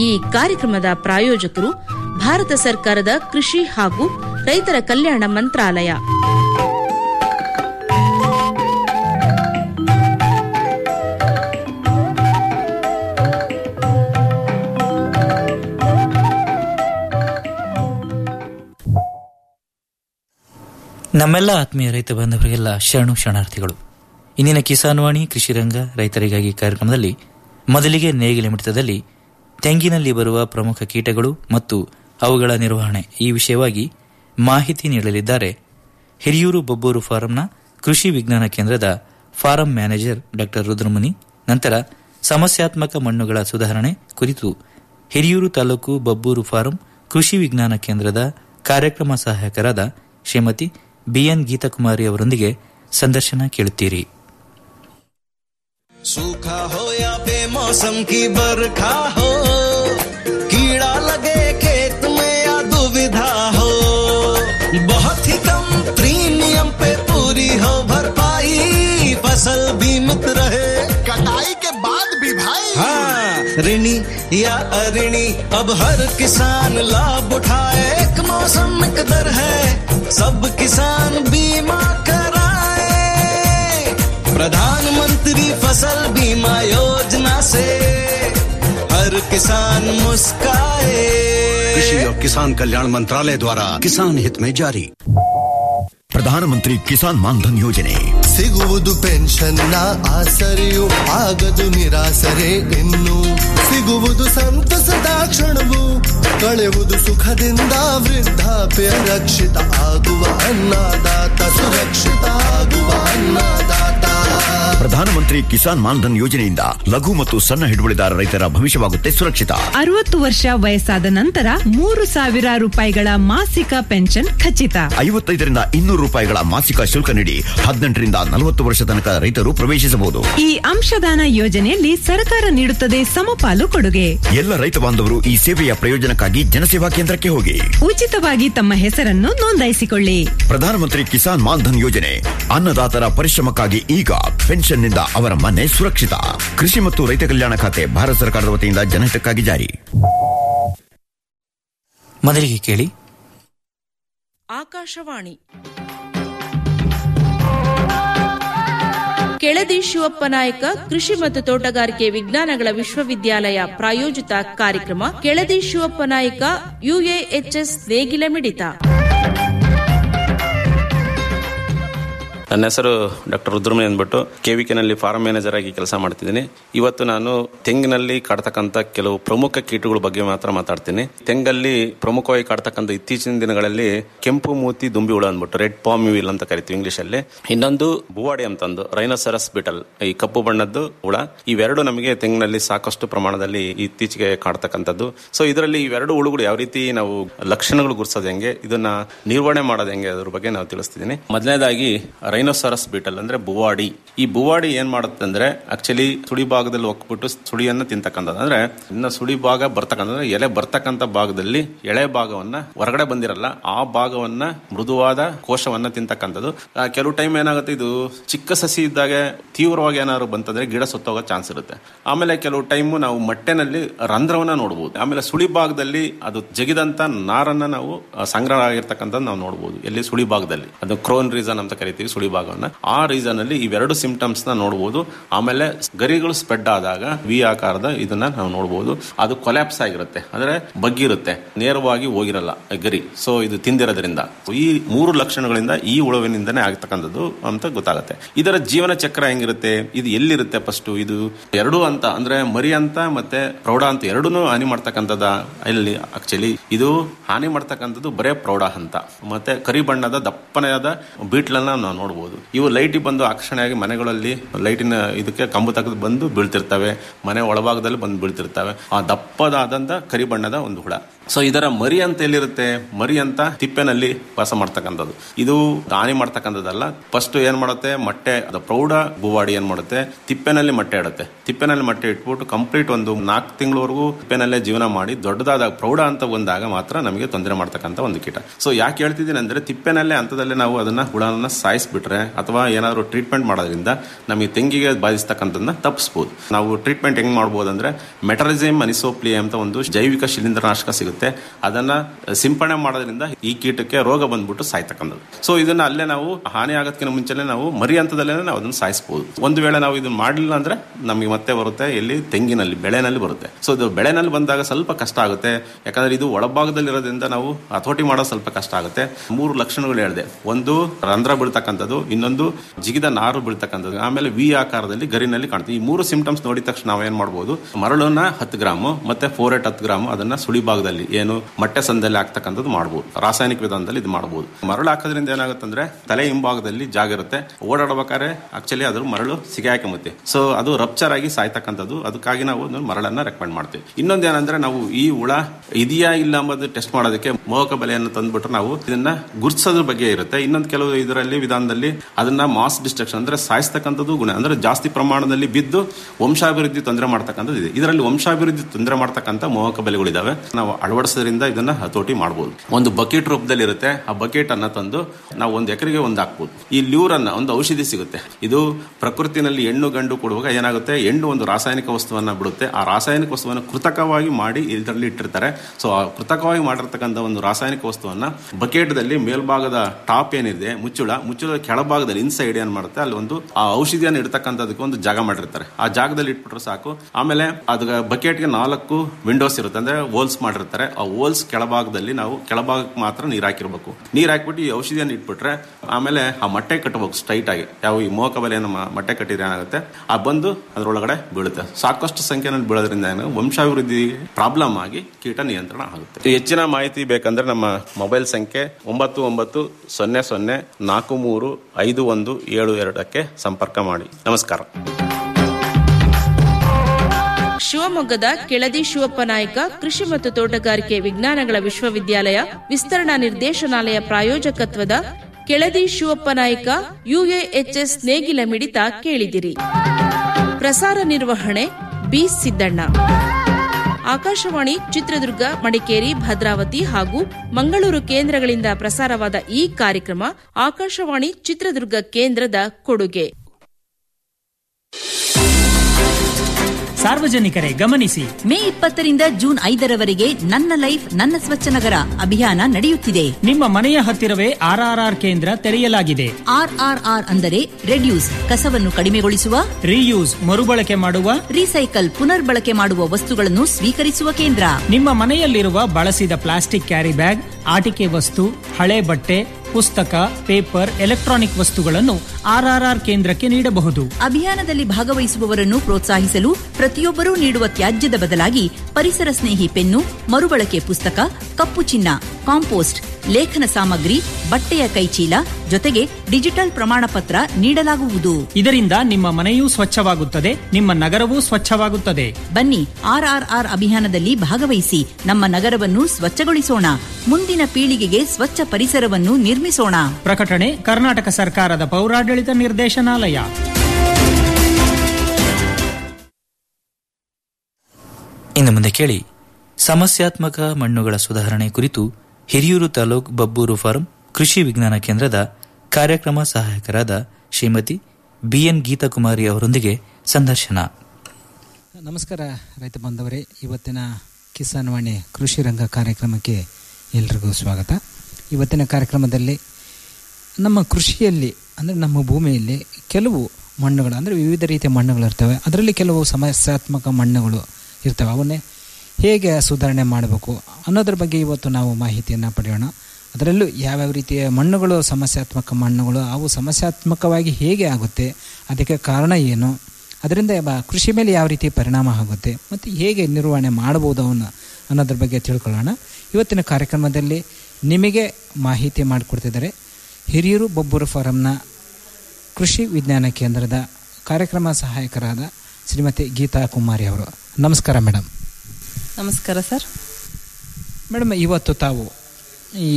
ಈ ಕಾರ್ಯಕ್ರಮದ ಪ್ರಾಯೋಜಕರು ಭಾರತ ಸರ್ಕಾರದ ಕೃಷಿ ಹಾಗೂ ರೈತರ ಕಲ್ಯಾಣ ಮಂತ್ರಾಲಯ ನಮ್ಮೆಲ್ಲ ಆತ್ಮೀಯ ರೈತ ಬಾಂಧವರಿಗೆಲ್ಲ ಶರಣು ಶರಣಾರ್ಥಿಗಳು ಇಂದಿನ ಕಿಸಾನ್ ವಾಣಿ ಕೃಷಿ ರಂಗ ರೈತರಿಗಾಗಿ ಕಾರ್ಯಕ್ರಮದಲ್ಲಿ ಮೊದಲಿಗೆ ನೇಗಿಲ ಮಿಡಿತದಲ್ಲಿ ತೆಂಗಿನಲ್ಲಿ ಬರುವ ಪ್ರಮುಖ ಕೀಟಗಳು ಮತ್ತು ಅವುಗಳ ನಿರ್ವಹಣೆ ಈ ವಿಷಯವಾಗಿ ಮಾಹಿತಿ ನೀಡಲಿದ್ದಾರೆ ಹಿರಿಯೂರು ಬೊಬ್ಬೂರು ಫಾರಂನ ಕೃಷಿ ವಿಜ್ಞಾನ ಕೇಂದ್ರದ ಫಾರಂ ಮ್ಯಾನೇಜರ್ ಡಾ ರುದ್ರಮುನಿ ನಂತರ ಸಮಸ್ಯಾತ್ಮಕ ಮಣ್ಣುಗಳ ಸುಧಾರಣೆ ಕುರಿತು ಹಿರಿಯೂರು ತಾಲೂಕು ಬಬ್ಬೂರು ಫಾರಂ ಕೃಷಿ ವಿಜ್ಞಾನ ಕೇಂದ್ರದ ಕಾರ್ಯಕ್ರಮ ಸಹಾಯಕರಾದ ಶ್ರೀಮತಿ ಬಿಎನ್ ಗೀತಾಕುಮಾರಿ ಅವರೊಂದಿಗೆ ಸಂದರ್ಶನ ಕೇಳುತ್ತೀರಿ सूखा हो या बेमौसम की बरखा हो कीड़ा लगे खेत में या दुविधा हो बहुत ही कम प्रीमियम पे पूरी हो भरपाई फसल बीमित रहे कटाई के बाद भी भाई हाँ ऋणी या अऋणी अब हर किसान लाभ उठाए एक मौसम एक दर है सब किसान बीमा कराए प्रधानमंत्री फसल बीमा योजना से हर किसान मुस्काए कृषि और किसान कल्याण मंत्रालय द्वारा किसान हित में जारी ಪ್ರಧಾನಮಂತ್ರಿ ಕಿಸಾನ್ ಮಾನ್ಧನ್ ಯೋಜನೆ ಸಿಗುವುದು ಪೆನ್ಷನ್ನ ಆಸರೆಯು ಆಗದು ನಿರಾಸರೆ ಇನ್ನು ಸಿಗುವುದು ಸಂತಸದ ಕ್ಷಣವು ಕಳೆವುದು ಸುಖದಿಂದ ವೃದ್ಧಾಪ್ಯ ರಕ್ಷಿತ ಆಗುವ ಅನ್ನದಾತ ಸುರಕ್ಷಿತ ಆಗುವ ಅನ್ನದಾತ ಪ್ರಧಾನಮಂತ್ರಿ ಕಿಸಾನ್ ಮಾನ್ಧನ್ ಯೋಜನೆಯಿಂದ ಲಘು ಮತ್ತು ಸಣ್ಣ ಹಿಡುವಳಿದಾರ ರೈತರ ಭವಿಷ್ಯವಾಗುತ್ತೆ ಸುರಕ್ಷಿತ ಅರವತ್ತು ವರ್ಷ ವಯಸ್ಸಾದ ನಂತರ ಮೂರು ಸಾವಿರ ರೂಪಾಯಿಗಳ ಮಾಸಿಕ ಪೆನ್ಷನ್ ಖಚಿತ ಐವತ್ತೈದರಿಂದ ಇನ್ನೂರು ರೂಪಾಯಿಗಳ ಮಾಸಿಕ ಶುಲ್ಕ ನೀಡಿ ಹದಿನೆಂಟರಿಂದ ನಲವತ್ತು ವರ್ಷ ತನಕ ರೈತರು ಪ್ರವೇಶಿಸಬಹುದು ಈ ಅಂಶದಾನ ಯೋಜನೆಯಲ್ಲಿ ಸರ್ಕಾರ ನೀಡುತ್ತದೆ ಸಮಪಾಲು ಕೊಡುಗೆ ಎಲ್ಲ ರೈತ ಬಾಂಧವರು ಈ ಸೇವೆಯ ಪ್ರಯೋಜನಕ್ಕಾಗಿ ಜನಸೇವಾ ಕೇಂದ್ರಕ್ಕೆ ಹೋಗಿ ಉಚಿತವಾಗಿ ತಮ್ಮ ಹೆಸರನ್ನು ನೋಂದಾಯಿಸಿಕೊಳ್ಳಿ ಪ್ರಧಾನಮಂತ್ರಿ ಕಿಸಾನ್ ಮಾನ್ಧನ್ ಯೋಜನೆ ಅನ್ನದಾತರ ಪರಿಶ್ರಮಕ್ಕಾಗಿ ಈಗ ಪೆನ್ಷನ್ನಿಂದ ಅವರ ಮನೆ ಸುರಕ್ಷಿತ ಕೃಷಿ ಮತ್ತು ರೈತ ಕಲ್ಯಾಣ ಖಾತೆ ಭಾರತ ಸರ್ಕಾರದ ವತಿಯಿಂದ ಜನಹಿತಕ್ಕಾಗಿ ಜಾರಿ ಮೊದಲಿಗೆ ಕೇಳಿ ಆಕಾಶವಾಣಿ ಕೆಳದಿ ಶಿವಪ್ಪ ನಾಯಕ ಕೃಷಿ ಮತ್ತು ತೋಟಗಾರಿಕೆ ವಿಜ್ಞಾನಗಳ ವಿಶ್ವವಿದ್ಯಾಲಯ ಪ್ರಾಯೋಜಿತ ಕಾರ್ಯಕ್ರಮ ಕೆಳದಿ ಶಿವಪ್ಪ ನಾಯಕ ಯುಎಎಚ್ಎಸ್ ನೇಗಿಲ ಮಿಡಿತ ನನ್ನ ಹೆಸರು ಡಾಕ್ಟರ್ ರುದ್ರಮಣಿ ಅಂದ್ಬಿಟ್ಟು ಕೆವಿಕೆನಲ್ಲಿ ಫಾರ್ಮ್ ಮ್ಯಾನೇಜರ್ ಆಗಿ ಕೆಲಸ ಮಾಡ್ತಿದ್ದೀನಿ ಇವತ್ತು ನಾನು ತೆಂಗಿನಲ್ಲಿ ಕಾಡ್ತಕ್ಕಂಥ ಕೆಲವು ಪ್ರಮುಖ ಕೀಟಗಳ ಬಗ್ಗೆ ಮಾತ್ರ ಮಾತಾಡ್ತೀನಿ ತೆಂಗಲ್ಲಿ ಪ್ರಮುಖವಾಗಿ ಕಾಡ್ತಕ್ಕಂಥ ಇತ್ತೀಚಿನ ದಿನಗಳಲ್ಲಿ ಕೆಂಪು ಮೂತಿ ದುಂಬಿ ಹುಳ ಅಂದ್ಬಿಟ್ಟು ರೆಡ್ ಪಾಮ್ ವಿಲ್ ಅಂತ ಕರಿತೀವಿ ಇಂಗ್ಲಿಷ್ ಅಲ್ಲಿ ಇನ್ನೊಂದು ಬುವಾಡಿ ಅಂತಂದು ರೈನೋಸರಸ್ ಬಿಟಲ್ ಈ ಕಪ್ಪು ಬಣ್ಣದ್ದು ಹುಳ ಇವೆರಡು ನಮಗೆ ತೆಂಗಿನಲ್ಲಿ ಸಾಕಷ್ಟು ಪ್ರಮಾಣದಲ್ಲಿ ಇತ್ತೀಚೆಗೆ ಕಾಡ್ತಕ್ಕಂಥದ್ದು ಸೊ ಇದರಲ್ಲಿ ಇವೆರಡು ಹುಳುಗಳು ಯಾವ ರೀತಿ ನಾವು ಲಕ್ಷಣಗಳು ಗುರ್ಸೋದು ಹೆಂಗೆ ಇದನ್ನ ನಿರ್ವಹಣೆ ಮಾಡೋದು ಹೆಂಗೆ ಅದ್ರ ಬಗ್ಗೆ ನಾವು ತಿಳಿಸ್ತಿದ್ದೀನಿ ಮೊದಲನೇದಾಗಿ ರೈನೋಸರಸ್ ಬೀಟಲ್ ಅಂದ್ರೆ ಬುವಾಡಿ ಈ ಬುವಾಡಿ ಏನ್ ಮಾಡುತ್ತೆ ಅಂದ್ರೆ ಆಕ್ಚುಲಿ ಸುಳಿ ಭಾಗದಲ್ಲಿ ಹೊಕ್ಬಿಟ್ಟು ಸುಳಿಯನ್ನ ತಿಂತಕ್ಕಂಥದ್ದು ಅಂದ್ರೆ ಇನ್ನು ಸುಳಿ ಭಾಗ ಬರ್ತಕ್ಕಂಥ ಎಲೆ ಬರ್ತಕ್ಕಂಥ ಭಾಗದಲ್ಲಿ ಎಳೆ ಭಾಗವನ್ನ ಹೊರಗಡೆ ಬಂದಿರಲ್ಲ ಆ ಭಾಗವನ್ನ ಮೃದುವಾದ ಕೋಶವನ್ನ ತಿಂತಕ್ಕಂಥದ್ದು ಆ, ಕೆಲವು ಟೈಮ್ ಏನಾಗುತ್ತೆ ಇದು ಚಿಕ್ಕ ಸಸಿ ಇದ್ದಾಗ ತೀವ್ರವಾಗಿ ಏನಾದ್ರು ಬಂತಂದ್ರೆ ಗಿಡ ಸುತ್ತೋಗೋ ಚಾನ್ಸ್ ಇರುತ್ತೆ ಆಮೇಲೆ ಕೆಲವು ಟೈಮು ನಾವು ಮಟ್ಟೆನಲ್ಲಿ ರಂಧ್ರವನ್ನ ನೋಡಬಹುದು ಆಮೇಲೆ ಸುಳಿ ಭಾಗದಲ್ಲಿ ಅದು ಜಗಿದಂತ ನಾರನ್ನ ನಾವು ಆ, ಸಂಗ್ರಹ ಆಗಿರ್ತಕ್ಕಂಥದ್ದು ನಾವು ನೋಡಬಹುದು ಎಲ್ಲಿ ಸುಳಿ ಭಾಗದಲ್ಲಿ ಅದು ಕ್ರೋನ್ ರೀಸನ್ ಅಂತ ಕರಿತೀವಿ ಸುಳಿ ಭಾಗವನ್ನ ಆ ರೀಸನ್ ಅಲ್ಲಿ ಇವೆರಡು ಸಿಂಪ್ಟಮ್ಸ್ ನ ನೋಡಬಹುದು ಆಮೇಲೆ ಗರಿಗಳು ಸ್ಪ್ರೆಡ್ ಆದಾಗ ವಿ ಆಕಾರದ ಇದನ್ನ ನಾವು ನೋಡಬಹುದು ಅದು ಕೊಲ್ಯಾಪ್ಸ್ ಆಗಿರುತ್ತೆ ಅಂದ್ರೆ ಬಗ್ಗಿರುತ್ತೆ ನೇರವಾಗಿ ಹೋಗಿರಲ್ಲ ಗರಿ ಸೊ ಇದು ತಿಂದಿರೋದ್ರಿಂದ ಈ ಮೂರು ಲಕ್ಷಣಗಳಿಂದ ಈ ಉಳುವಿನಿಂದನೇ ಆಗ್ತಕ್ಕಂಥದ್ದು ಅಂತ ಗೊತ್ತಾಗುತ್ತೆ ಇದರ ಜೀವನ ಚಕ್ರ ಹೆಂಗಿರುತ್ತೆ ಇದು ಎಲ್ಲಿರುತ್ತೆ ಫಸ್ಟ್ ಇದು ಎರಡು ಅಂತ ಅಂದ್ರೆ ಮರಿ ಅಂತ ಮತ್ತೆ ಪ್ರೌಢ ಅಂತ ಎರಡೂ ಹಾನಿ ಮಾಡ್ತಕ್ಕಂಥದ್ದ ಇಲ್ಲಿ ಆಕ್ಚುಲಿ ಇದು ಹಾನಿ ಮಾಡ್ತಕ್ಕಂಥದ್ದು ಬರೇ ಪ್ರೌಢ ಹಂತ ಮತ್ತೆ ಕರಿ ಬಣ್ಣದ ದಪ್ಪನೆಯಾದ ಬೀಟ್ಲನ್ನ ನಾವು ನೋಡಬಹುದು ಇವು ಲೈಟ್ ಬಂದು ಆಕರ್ಷಣೆಯಾಗಿ ಮನೆಗಳಲ್ಲಿ ಲೈಟಿನ ಇದಕ್ಕೆ ಕಂಬ ತೆಗೆದು ಬಂದು ಬೀಳ್ತಿರ್ತವೆ ಮನೆ ಒಳಭಾಗದಲ್ಲಿ ಬಂದು ಬೀಳ್ತಿರ್ತವೆ ಆ ದಪ್ಪದಾದಂತ ಕರಿ ಬಣ್ಣದ ಒಂದು ಹುಳ ಸೊ ಇದರ ಮರಿ ಅಂತ ಎಲ್ಲಿರುತ್ತೆ ಮರಿ ಅಂತ ತಿಪ್ಪೆನಲ್ಲಿ ವಾಸ ಮಾಡ್ತಕ್ಕಂಥದ್ದು ಇದು ಹಾನಿ ಮಾಡ್ತಕ್ಕಂಥದ್ದಲ್ಲ ಫಸ್ಟ್ ಏನ್ ಮಾಡುತ್ತೆ ಮೊಟ್ಟೆ ಅದು ಪ್ರೌಢ ಭೂವಾಡಿ ಏನ್ ಮಾಡುತ್ತೆ ತಿಪ್ಪೆನಲ್ಲಿ ಮೊಟ್ಟೆ ಇಡುತ್ತೆ ತಿಪ್ಪೆನಲ್ಲಿ ಮೊಟ್ಟೆ ಇಟ್ಬಿಟ್ಟು ಕಂಪ್ಲೀಟ್ ಒಂದು ನಾಲ್ಕು ತಿಂಗಳವರೆಗೂ ತಿಪ್ಪೆನಲ್ಲೇ ಜೀವನ ಮಾಡಿ ದೊಡ್ಡದಾದ ಪ್ರೌಢ ಅಂತ ಬಂದಾಗ ಮಾತ್ರ ನಮಗೆ ತೊಂದರೆ ಮಾಡ್ತಕ್ಕಂಥ ಒಂದು ಕೀಟ ಸೊ ಯಾಕೆ ಹೇಳ್ತಿದ್ದೀನಿ ಅಂದ್ರೆ ತಿಪ್ಪೆನಲ್ಲೇ ಹಂತದಲ್ಲೇ ನಾವು ಅದನ್ನ ಹುಳನ ಸಾಯಿಸ್ಬಿಟ್ರೆ ಅಥವಾ ಏನಾದ್ರು ಟ್ರೀಟ್ಮೆಂಟ್ ಮಾಡೋದ್ರಿಂದ ನಮಗೆ ತೆಂಗಿಗೆ ಬಾಧಿಸ್ತಕ್ಕಂಥದ್ದನ್ನ ತಪ್ಪಿಸ್ಬೋದು ನಾವು ಟ್ರೀಟ್ಮೆಂಟ್ ಹೆಂಗ್ ಮಾಡ್ಬೋದು ಅಂದ್ರೆ ಮೆಟರಿಸಮ್ ಅನಿಸೋಪ್ಲಿ ಅಂತ ಒಂದು ಜೈವಿಕ ಶಿಲೀಂಧ್ರನಾಶಕ ಸಿಗುತ್ತೆ ಅದನ್ನ ಸಿಂಪಡಣೆ ಮಾಡೋದ್ರಿಂದ ಈ ಕೀಟಕ್ಕೆ ರೋಗ ಬಂದ್ಬಿಟ್ಟು ಸಾಯ್ತಕ್ಕಂಥದ್ದು ಸೊ ಇದನ್ನ ಅಲ್ಲೇ ನಾವು ಹಾನಿ ಆಗೋದಕ್ಕಿಂತ ಮುಂಚೆನೆ ನಾವು ಮರಿ ಹಂತದಲ್ಲೇ ನಾವು ಅದನ್ನ ಸಾಯಿಸಬಹುದು ಒಂದು ವೇಳೆ ನಾವು ಇದನ್ನ ಮಾಡಲಿಲ್ಲ ಅಂದ್ರೆ ನಮಗೆ ಮತ್ತೆ ಬರುತ್ತೆ ಎಲ್ಲಿ ತೆಂಗಿನಲ್ಲಿ ಬೆಳೆನಲ್ಲಿ ಬರುತ್ತೆ ಸೊ ಇದು ಬೆಳೆನಲ್ಲಿ ಬಂದಾಗ ಸ್ವಲ್ಪ ಕಷ್ಟ ಆಗುತ್ತೆ ಯಾಕಂದ್ರೆ ಇದು ಒಳಭಾಗದಲ್ಲಿ ಇರೋದ್ರಿಂದ ನಾವು ಹತೋಟಿ ಮಾಡೋದು ಸ್ವಲ್ಪ ಕಷ್ಟ ಆಗುತ್ತೆ ಮೂರು ಲಕ್ಷಣಗಳು ಹೇಳಿದೆ ಒಂದು ರಂಧ್ರ ಬೀಳ್ತಕ್ಕಂಥದ್ದು ಇನ್ನೊಂದು ಜಿಗಿದ ನಾರು ಬೀಳ್ತಕ್ಕಂಥದ್ದು ಆಮೇಲೆ ವಿ ಆಕಾರದಲ್ಲಿ ಗರಿನಲ್ಲಿ ಕಾಣ್ತೀವಿ ಈ ಮೂರು ಸಿಂಪ್ಟಮ್ಸ್ ನೋಡಿದ ತಕ್ಷಣ ನಾವು ಏನ್ ಮಾಡ್ಬೋದು ಮರಳನ್ನ ಹತ್ತು ಗ್ರಾಮು ಮತ್ತೆ ಫೋರೆಟ್ ಹತ್ತು ಗ್ರಾಮ್ ಅದನ್ನ ಸುಳಿ ಭಾಗದಲ್ಲಿ ಏನು ಮೊಟ್ಟೆ ಸಂದಲ್ಲಿ ಹಾಕ್ತಕ್ಕಂಥದ್ದು ಮಾಡ್ಬೋದು ರಾಸಾಯನಿಕ ವಿಧಾನದಲ್ಲಿ ಇದು ಮಾಡ್ಬೋದು ಮರಳು ಹಾಕೋದ್ರಿಂದ ಏನಾಗುತ್ತೆ ಅಂದ್ರೆ ತಲೆ ಹಿಂಭಾಗದಲ್ಲಿ ಜಾಗ ಇರುತ್ತೆ ಓಡಾಡ್ಬೇಕಾದ್ರೆ ಆಕ್ಚುಲಿ ಅದ್ರ ಮರಳು ಸಿಗಿ ಹಾಕೊಂಬತ್ತೆ ಸೊ ಅದು ರಪ್ಚರ್ ಆಗಿ ಸಾಯ್ತಕ್ಕಂಥದ್ದು ಅದಕ್ಕಾಗಿ ನಾವು ಒಂದು ಮರಳನ್ನ ರೆಕಮೆಂಡ್ ಮಾಡ್ತೀವಿ ಇನ್ನೊಂದು ಏನಂದ್ರೆ ನಾವು ಈ ಹುಳ ಇದೆಯಾ ಇಲ್ಲ ಎಂಬುದು ಟೆಸ್ಟ್ ಮಾಡೋದಕ್ಕೆ ಮೋಹಕ ಬಲೆಯನ್ನು ತಂದ್ಬಿಟ್ರೆ ನಾವು ಇದನ್ನ ಗುರ್ತಿಸೋದ್ರ ಬಗ್ಗೆ ಇರುತ್ತೆ ಇನ್ನೊಂದು ಕೆಲವು ಇದರಲ್ಲಿ ವಿಧಾನದಲ್ಲಿ ಅದನ್ನ ಮಾಸ್ ಡಿಸ್ಟ್ರಕ್ಷನ್ ಅಂದ್ರೆ ಸಾಯಿಸ್ತಕ್ಕಂಥದ್ದು ಗುಣ ಅಂದ್ರೆ ಜಾಸ್ತಿ ಪ್ರಮಾಣದಲ್ಲಿ ಬಿದ್ದು ವಂಶಾಭಿವೃದ್ಧಿ ತೊಂದರೆ ಮಾಡ್ತಕ್ಕಂಥದ್ದು ಇದೆ ಇದರಲ್ಲಿ ವಂಶಾಭಿವೃದ್ಧಿ ತೊಂದರೆ ಮಾಡ್ತಕ್ಕಂಥ ಮೋಹಕ ಬೆಲೆಗಳಿದಾವೆ ನಾವು ಅಳವಡಿಸೋದ್ರಿಂದ ಇದನ್ನ ಹತೋಟಿ ಮಾಡಬಹುದು ಒಂದು ಬಕೆಟ್ ರೂಪದಲ್ಲಿ ಇರುತ್ತೆ ಆ ಬಕೆಟ್ ಅನ್ನ ತಂದು ನಾವು ಒಂದು ಎಕರೆಗೆ ಒಂದು ಹಾಕ್ಬೋದು ಈ ಲ್ಯೂರ್ ಅನ್ನ ಒಂದು ಔಷಧಿ ಸಿಗುತ್ತೆ ಇದು ಪ್ರಕೃತಿನಲ್ಲಿ ಹೆಣ್ಣು ಗಂಡು ಕೊಡುವಾಗ ಏನಾಗುತ್ತೆ ಹೆಣ್ಣು ಒಂದು ರಾಸಾಯನಿಕ ವಸ್ತುವನ್ನ ಬಿಡುತ್ತೆ ಆ ರಾಸಾಯನಿಕ ವಸ್ತುವನ್ನು ಕೃತಕವಾಗಿ ಮಾಡಿ ಇದರಲ್ಲಿ ಇಟ್ಟಿರ್ತಾರೆ ಸೊ ಆ ಕೃತಕವಾಗಿ ಮಾಡಿರ್ತಕ್ಕಂಥ ಒಂದು ರಾಸಾಯನಿಕ ವಸ್ತುವನ್ನ ಬಕೆಟ್ದಲ್ಲಿ ಮೇಲ್ಭಾಗದ ಟಾಪ್ ಏನಿದೆ ಮುಚ್ಚುಳ ಮುಚ್ಚುಳದ ಕೆಳಭಾಗದಲ್ಲಿ ಇನ್ಸೈಡ್ ಏನ್ ಮಾಡುತ್ತೆ ಅಲ್ಲಿ ಒಂದು ಆ ಔಷಧಿಯನ್ನು ಇಡ್ತಕ್ಕಂಥದಕ್ಕೆ ಒಂದು ಜಾಗ ಮಾಡಿರ್ತಾರೆ ಆ ಜಾಗದಲ್ಲಿ ಇಟ್ಬಿಟ್ರೆ ಸಾಕು ಆಮೇಲೆ ಅದು ಬಕೆಟ್ಗೆ ನಾಲ್ಕು ವಿಂಡೋಸ್ ಇರುತ್ತೆ ಅಂದ್ರೆ ಹೋಲ್ಸ್ ಮಾಡಿರ್ತಾರೆ ಆ ಹೋಲ್ಸ್ ಕೆಳಭಾಗದಲ್ಲಿ ನಾವು ಕೆಳಭಾಗಕ್ಕೆ ಮಾತ್ರ ನೀರ್ ಹಾಕಿರ್ಬೇಕು ನೀರ್ ಹಾಕ್ಬಿಟ್ಟು ಈ ಔಷಧಿಯನ್ನು ಇಟ್ಬಿಟ್ರೆ ಆಮೇಲೆ ಆ ಮೊಟ್ಟೆ ಕಟ್ಟಬೇಕು ಸ್ಟ್ರೈಟ್ ಆಗಿ ಯಾವ ಈ ಮೋಕ ಬಲೆಯನ್ನು ಮ- ಮೊಟ್ಟೆ ಕಟ್ಟಿದ್ರೆ ಏನಾಗುತ್ತೆ ಆ ಬಂದು ಅದರೊಳಗಡೆ ಬೀಳುತ್ತೆ ಸಾಕಷ್ಟು ಸಂಖ್ಯೆನಲ್ಲಿ ಬೀಳೋದ್ರಿಂದ ಏನು ವಂಶಾಭಿವೃದ್ಧಿ ಪ್ರಾಬ್ಲಮ್ ಆಗಿ ಕೀಟ ನಿಯಂತ್ರಣ ಆಗುತ್ತೆ ಹೆಚ್ಚಿನ ಮಾಹಿತಿ ಬೇಕಂದ್ರೆ ನಮ್ಮ ಮೊಬೈಲ್ ಸಂಖ್ಯೆ ಒಂಬತ್ತು ಒಂಬತ್ತು ಸೊನ್ನೆ ಸೊನ್ನೆ ನಾಲ್ಕು ಮೂರು ಐದು ಒಂದು ಏಳು ಎರಡಕ್ಕೆ ಸಂಪರ್ಕ ಮಾಡಿ ನಮಸ್ಕಾರ ಶಿವಮೊಗ್ಗದ ಕೆಳದಿ ಶಿವಪ್ಪ ನಾಯಕ ಕೃಷಿ ಮತ್ತು ತೋಟಗಾರಿಕೆ ವಿಜ್ಞಾನಗಳ ವಿಶ್ವವಿದ್ಯಾಲಯ ವಿಸ್ತರಣಾ ನಿರ್ದೇಶನಾಲಯ ಪ್ರಾಯೋಜಕತ್ವದ ಕೆಳದಿ ಶಿವಪ್ಪ ನಾಯಕ ಯುಎಎಚ್ಎಸ್ ನೇಗಿಲ ಮಿಡಿತ ಕೇಳಿದಿರಿ ಪ್ರಸಾರ ನಿರ್ವಹಣೆ ಬಿ ಸಿದ್ದಣ್ಣ ಆಕಾಶವಾಣಿ ಚಿತ್ರದುರ್ಗ ಮಡಿಕೇರಿ ಭದ್ರಾವತಿ ಹಾಗೂ ಮಂಗಳೂರು ಕೇಂದ್ರಗಳಿಂದ ಪ್ರಸಾರವಾದ ಈ ಕಾರ್ಯಕ್ರಮ ಆಕಾಶವಾಣಿ ಚಿತ್ರದುರ್ಗ ಕೇಂದ್ರದ ಕೊಡುಗೆ ಸಾರ್ವಜನಿಕರೇ ಗಮನಿಸಿ ಮೇ ಇಪ್ಪತ್ತರಿಂದ ಜೂನ್ ಐದರವರೆಗೆ ನನ್ನ ಲೈಫ್ ನನ್ನ ಸ್ವಚ್ಛ ನಗರ ಅಭಿಯಾನ ನಡೆಯುತ್ತಿದೆ ನಿಮ್ಮ ಮನೆಯ ಹತ್ತಿರವೇ ಆರ್ಆರ್ಆರ್ ಕೇಂದ್ರ ತೆರೆಯಲಾಗಿದೆ ಆರ್ಆರ್ಆರ್ ಅಂದರೆ ರೆಡ್ಯೂಸ್ ಕಸವನ್ನು ಕಡಿಮೆಗೊಳಿಸುವ ರೀಯೂಸ್ ಮರುಬಳಕೆ ಮಾಡುವ ರೀಸೈಕಲ್ ಪುನರ್ಬಳಕೆ ಮಾಡುವ ವಸ್ತುಗಳನ್ನು ಸ್ವೀಕರಿಸುವ ಕೇಂದ್ರ ನಿಮ್ಮ ಮನೆಯಲ್ಲಿರುವ ಬಳಸಿದ ಪ್ಲಾಸ್ಟಿಕ್ ಕ್ಯಾರಿ ಬ್ಯಾಗ್ ಆಟಿಕೆ ವಸ್ತು ಹಳೆ ಬಟ್ಟೆ ಪುಸ್ತಕ ಪೇಪರ್ ಎಲೆಕ್ಟ್ರಾನಿಕ್ ವಸ್ತುಗಳನ್ನು ಆರ್ಆರ್ಆರ್ ಕೇಂದ್ರಕ್ಕೆ ನೀಡಬಹುದು ಅಭಿಯಾನದಲ್ಲಿ ಭಾಗವಹಿಸುವವರನ್ನು ಪ್ರೋತ್ಸಾಹಿಸಲು ಪ್ರತಿಯೊಬ್ಬರೂ ನೀಡುವ ತ್ಯಾಜ್ಯದ ಬದಲಾಗಿ ಪರಿಸರ ಸ್ನೇಹಿ ಪೆನ್ನು ಮರುಬಳಕೆ ಪುಸ್ತಕ ಕಪ್ಪು ಚಿನ್ನ ಕಾಂಪೋಸ್ಟ್ ಲೇಖನ ಸಾಮಗ್ರಿ ಬಟ್ಟೆಯ ಕೈಚೀಲ ಜೊತೆಗೆ ಡಿಜಿಟಲ್ ಪ್ರಮಾಣ ಪತ್ರ ನೀಡಲಾಗುವುದು ಇದರಿಂದ ನಿಮ್ಮ ಮನೆಯೂ ಸ್ವಚ್ಛವಾಗುತ್ತದೆ ನಿಮ್ಮ ನಗರವೂ ಸ್ವಚ್ಛವಾಗುತ್ತದೆ ಬನ್ನಿ ಆರ್ಆರ್ಆರ್ ಅಭಿಯಾನದಲ್ಲಿ ಭಾಗವಹಿಸಿ ನಮ್ಮ ನಗರವನ್ನು ಸ್ವಚ್ಛಗೊಳಿಸೋಣ ಮುಂದಿನ ಪೀಳಿಗೆಗೆ ಸ್ವಚ್ಛ ಪರಿಸರವನ್ನು ನಿರ್ಮಿಸೋಣ ಪ್ರಕಟಣೆ ಕರ್ನಾಟಕ ಸರ್ಕಾರದ ಪೌರಾಡಳಿತ ನಿರ್ದೇಶನಾಲಯ ಇನ್ನು ಮುಂದೆ ಕೇಳಿ ಸಮಸ್ಯಾತ್ಮಕ ಮಣ್ಣುಗಳ ಸುಧಾರಣೆ ಕುರಿತು ಹಿರಿಯೂರು ತಾಲೂಕ್ ಬಬ್ಬೂರು ಫಾರ್ಮ್ ಕೃಷಿ ವಿಜ್ಞಾನ ಕೇಂದ್ರದ ಕಾರ್ಯಕ್ರಮ ಸಹಾಯಕರಾದ ಶ್ರೀಮತಿ ಬಿಎನ್ ಗೀತಾಕುಮಾರಿ ಅವರೊಂದಿಗೆ ಸಂದರ್ಶನ ನಮಸ್ಕಾರ ರೈತ ಬಾಂಧವರೇ ಇವತ್ತಿನ ಕಿಸಾನ್ ವಾಣಿ ಕೃಷಿ ರಂಗ ಕಾರ್ಯಕ್ರಮಕ್ಕೆ ಎಲ್ರಿಗೂ ಸ್ವಾಗತ ಇವತ್ತಿನ ಕಾರ್ಯಕ್ರಮದಲ್ಲಿ ನಮ್ಮ ಕೃಷಿಯಲ್ಲಿ ಅಂದರೆ ನಮ್ಮ ಭೂಮಿಯಲ್ಲಿ ಕೆಲವು ಮಣ್ಣುಗಳು ಅಂದರೆ ವಿವಿಧ ರೀತಿಯ ಮಣ್ಣುಗಳಿರ್ತವೆ ಅದರಲ್ಲಿ ಕೆಲವು ಸಮಸ್ಯಾತ್ಮಕ ಮಣ್ಣುಗಳು ಇರ್ತವೆ ಅವನ್ನೇ ಹೇಗೆ ಸುಧಾರಣೆ ಮಾಡಬೇಕು ಅನ್ನೋದ್ರ ಬಗ್ಗೆ ಇವತ್ತು ನಾವು ಮಾಹಿತಿಯನ್ನು ಪಡೆಯೋಣ ಅದರಲ್ಲೂ ಯಾವ್ಯಾವ ರೀತಿಯ ಮಣ್ಣುಗಳು ಸಮಸ್ಯಾತ್ಮಕ ಮಣ್ಣುಗಳು ಅವು ಸಮಸ್ಯಾತ್ಮಕವಾಗಿ ಹೇಗೆ ಆಗುತ್ತೆ ಅದಕ್ಕೆ ಕಾರಣ ಏನು ಅದರಿಂದ ಬ- ಕೃಷಿ ಮೇಲೆ ಯಾವ ರೀತಿ ಪರಿಣಾಮ ಆಗುತ್ತೆ ಮತ್ತು ಹೇಗೆ ನಿರ್ವಹಣೆ ಮಾಡಬಹುದು ಅವನ್ನ ಅನ್ನೋದ್ರ ಬಗ್ಗೆ ತಿಳ್ಕೊಳ್ಳೋಣ ಇವತ್ತಿನ ಕಾರ್ಯಕ್ರಮದಲ್ಲಿ ನಿಮಗೆ ಮಾಹಿತಿ ಮಾಡಿಕೊಡ್ತಿದ್ದಾರೆ ಹಿರಿಯೂರು ಬೊಬ್ಬೂರು ಫಾರಂನ ಕೃಷಿ ವಿಜ್ಞಾನ ಕೇಂದ್ರದ ಕಾರ್ಯಕ್ರಮ ಸಹಾಯಕರಾದ ಶ್ರೀಮತಿ ಗೀತಾ ಕುಮಾರಿ ಅವರು ನಮಸ್ಕಾರ ಮೇಡಮ್ ನಮಸ್ಕಾರ ಸರ್ ಮೇಡಮ್ ಇವತ್ತು ತಾವು ಈ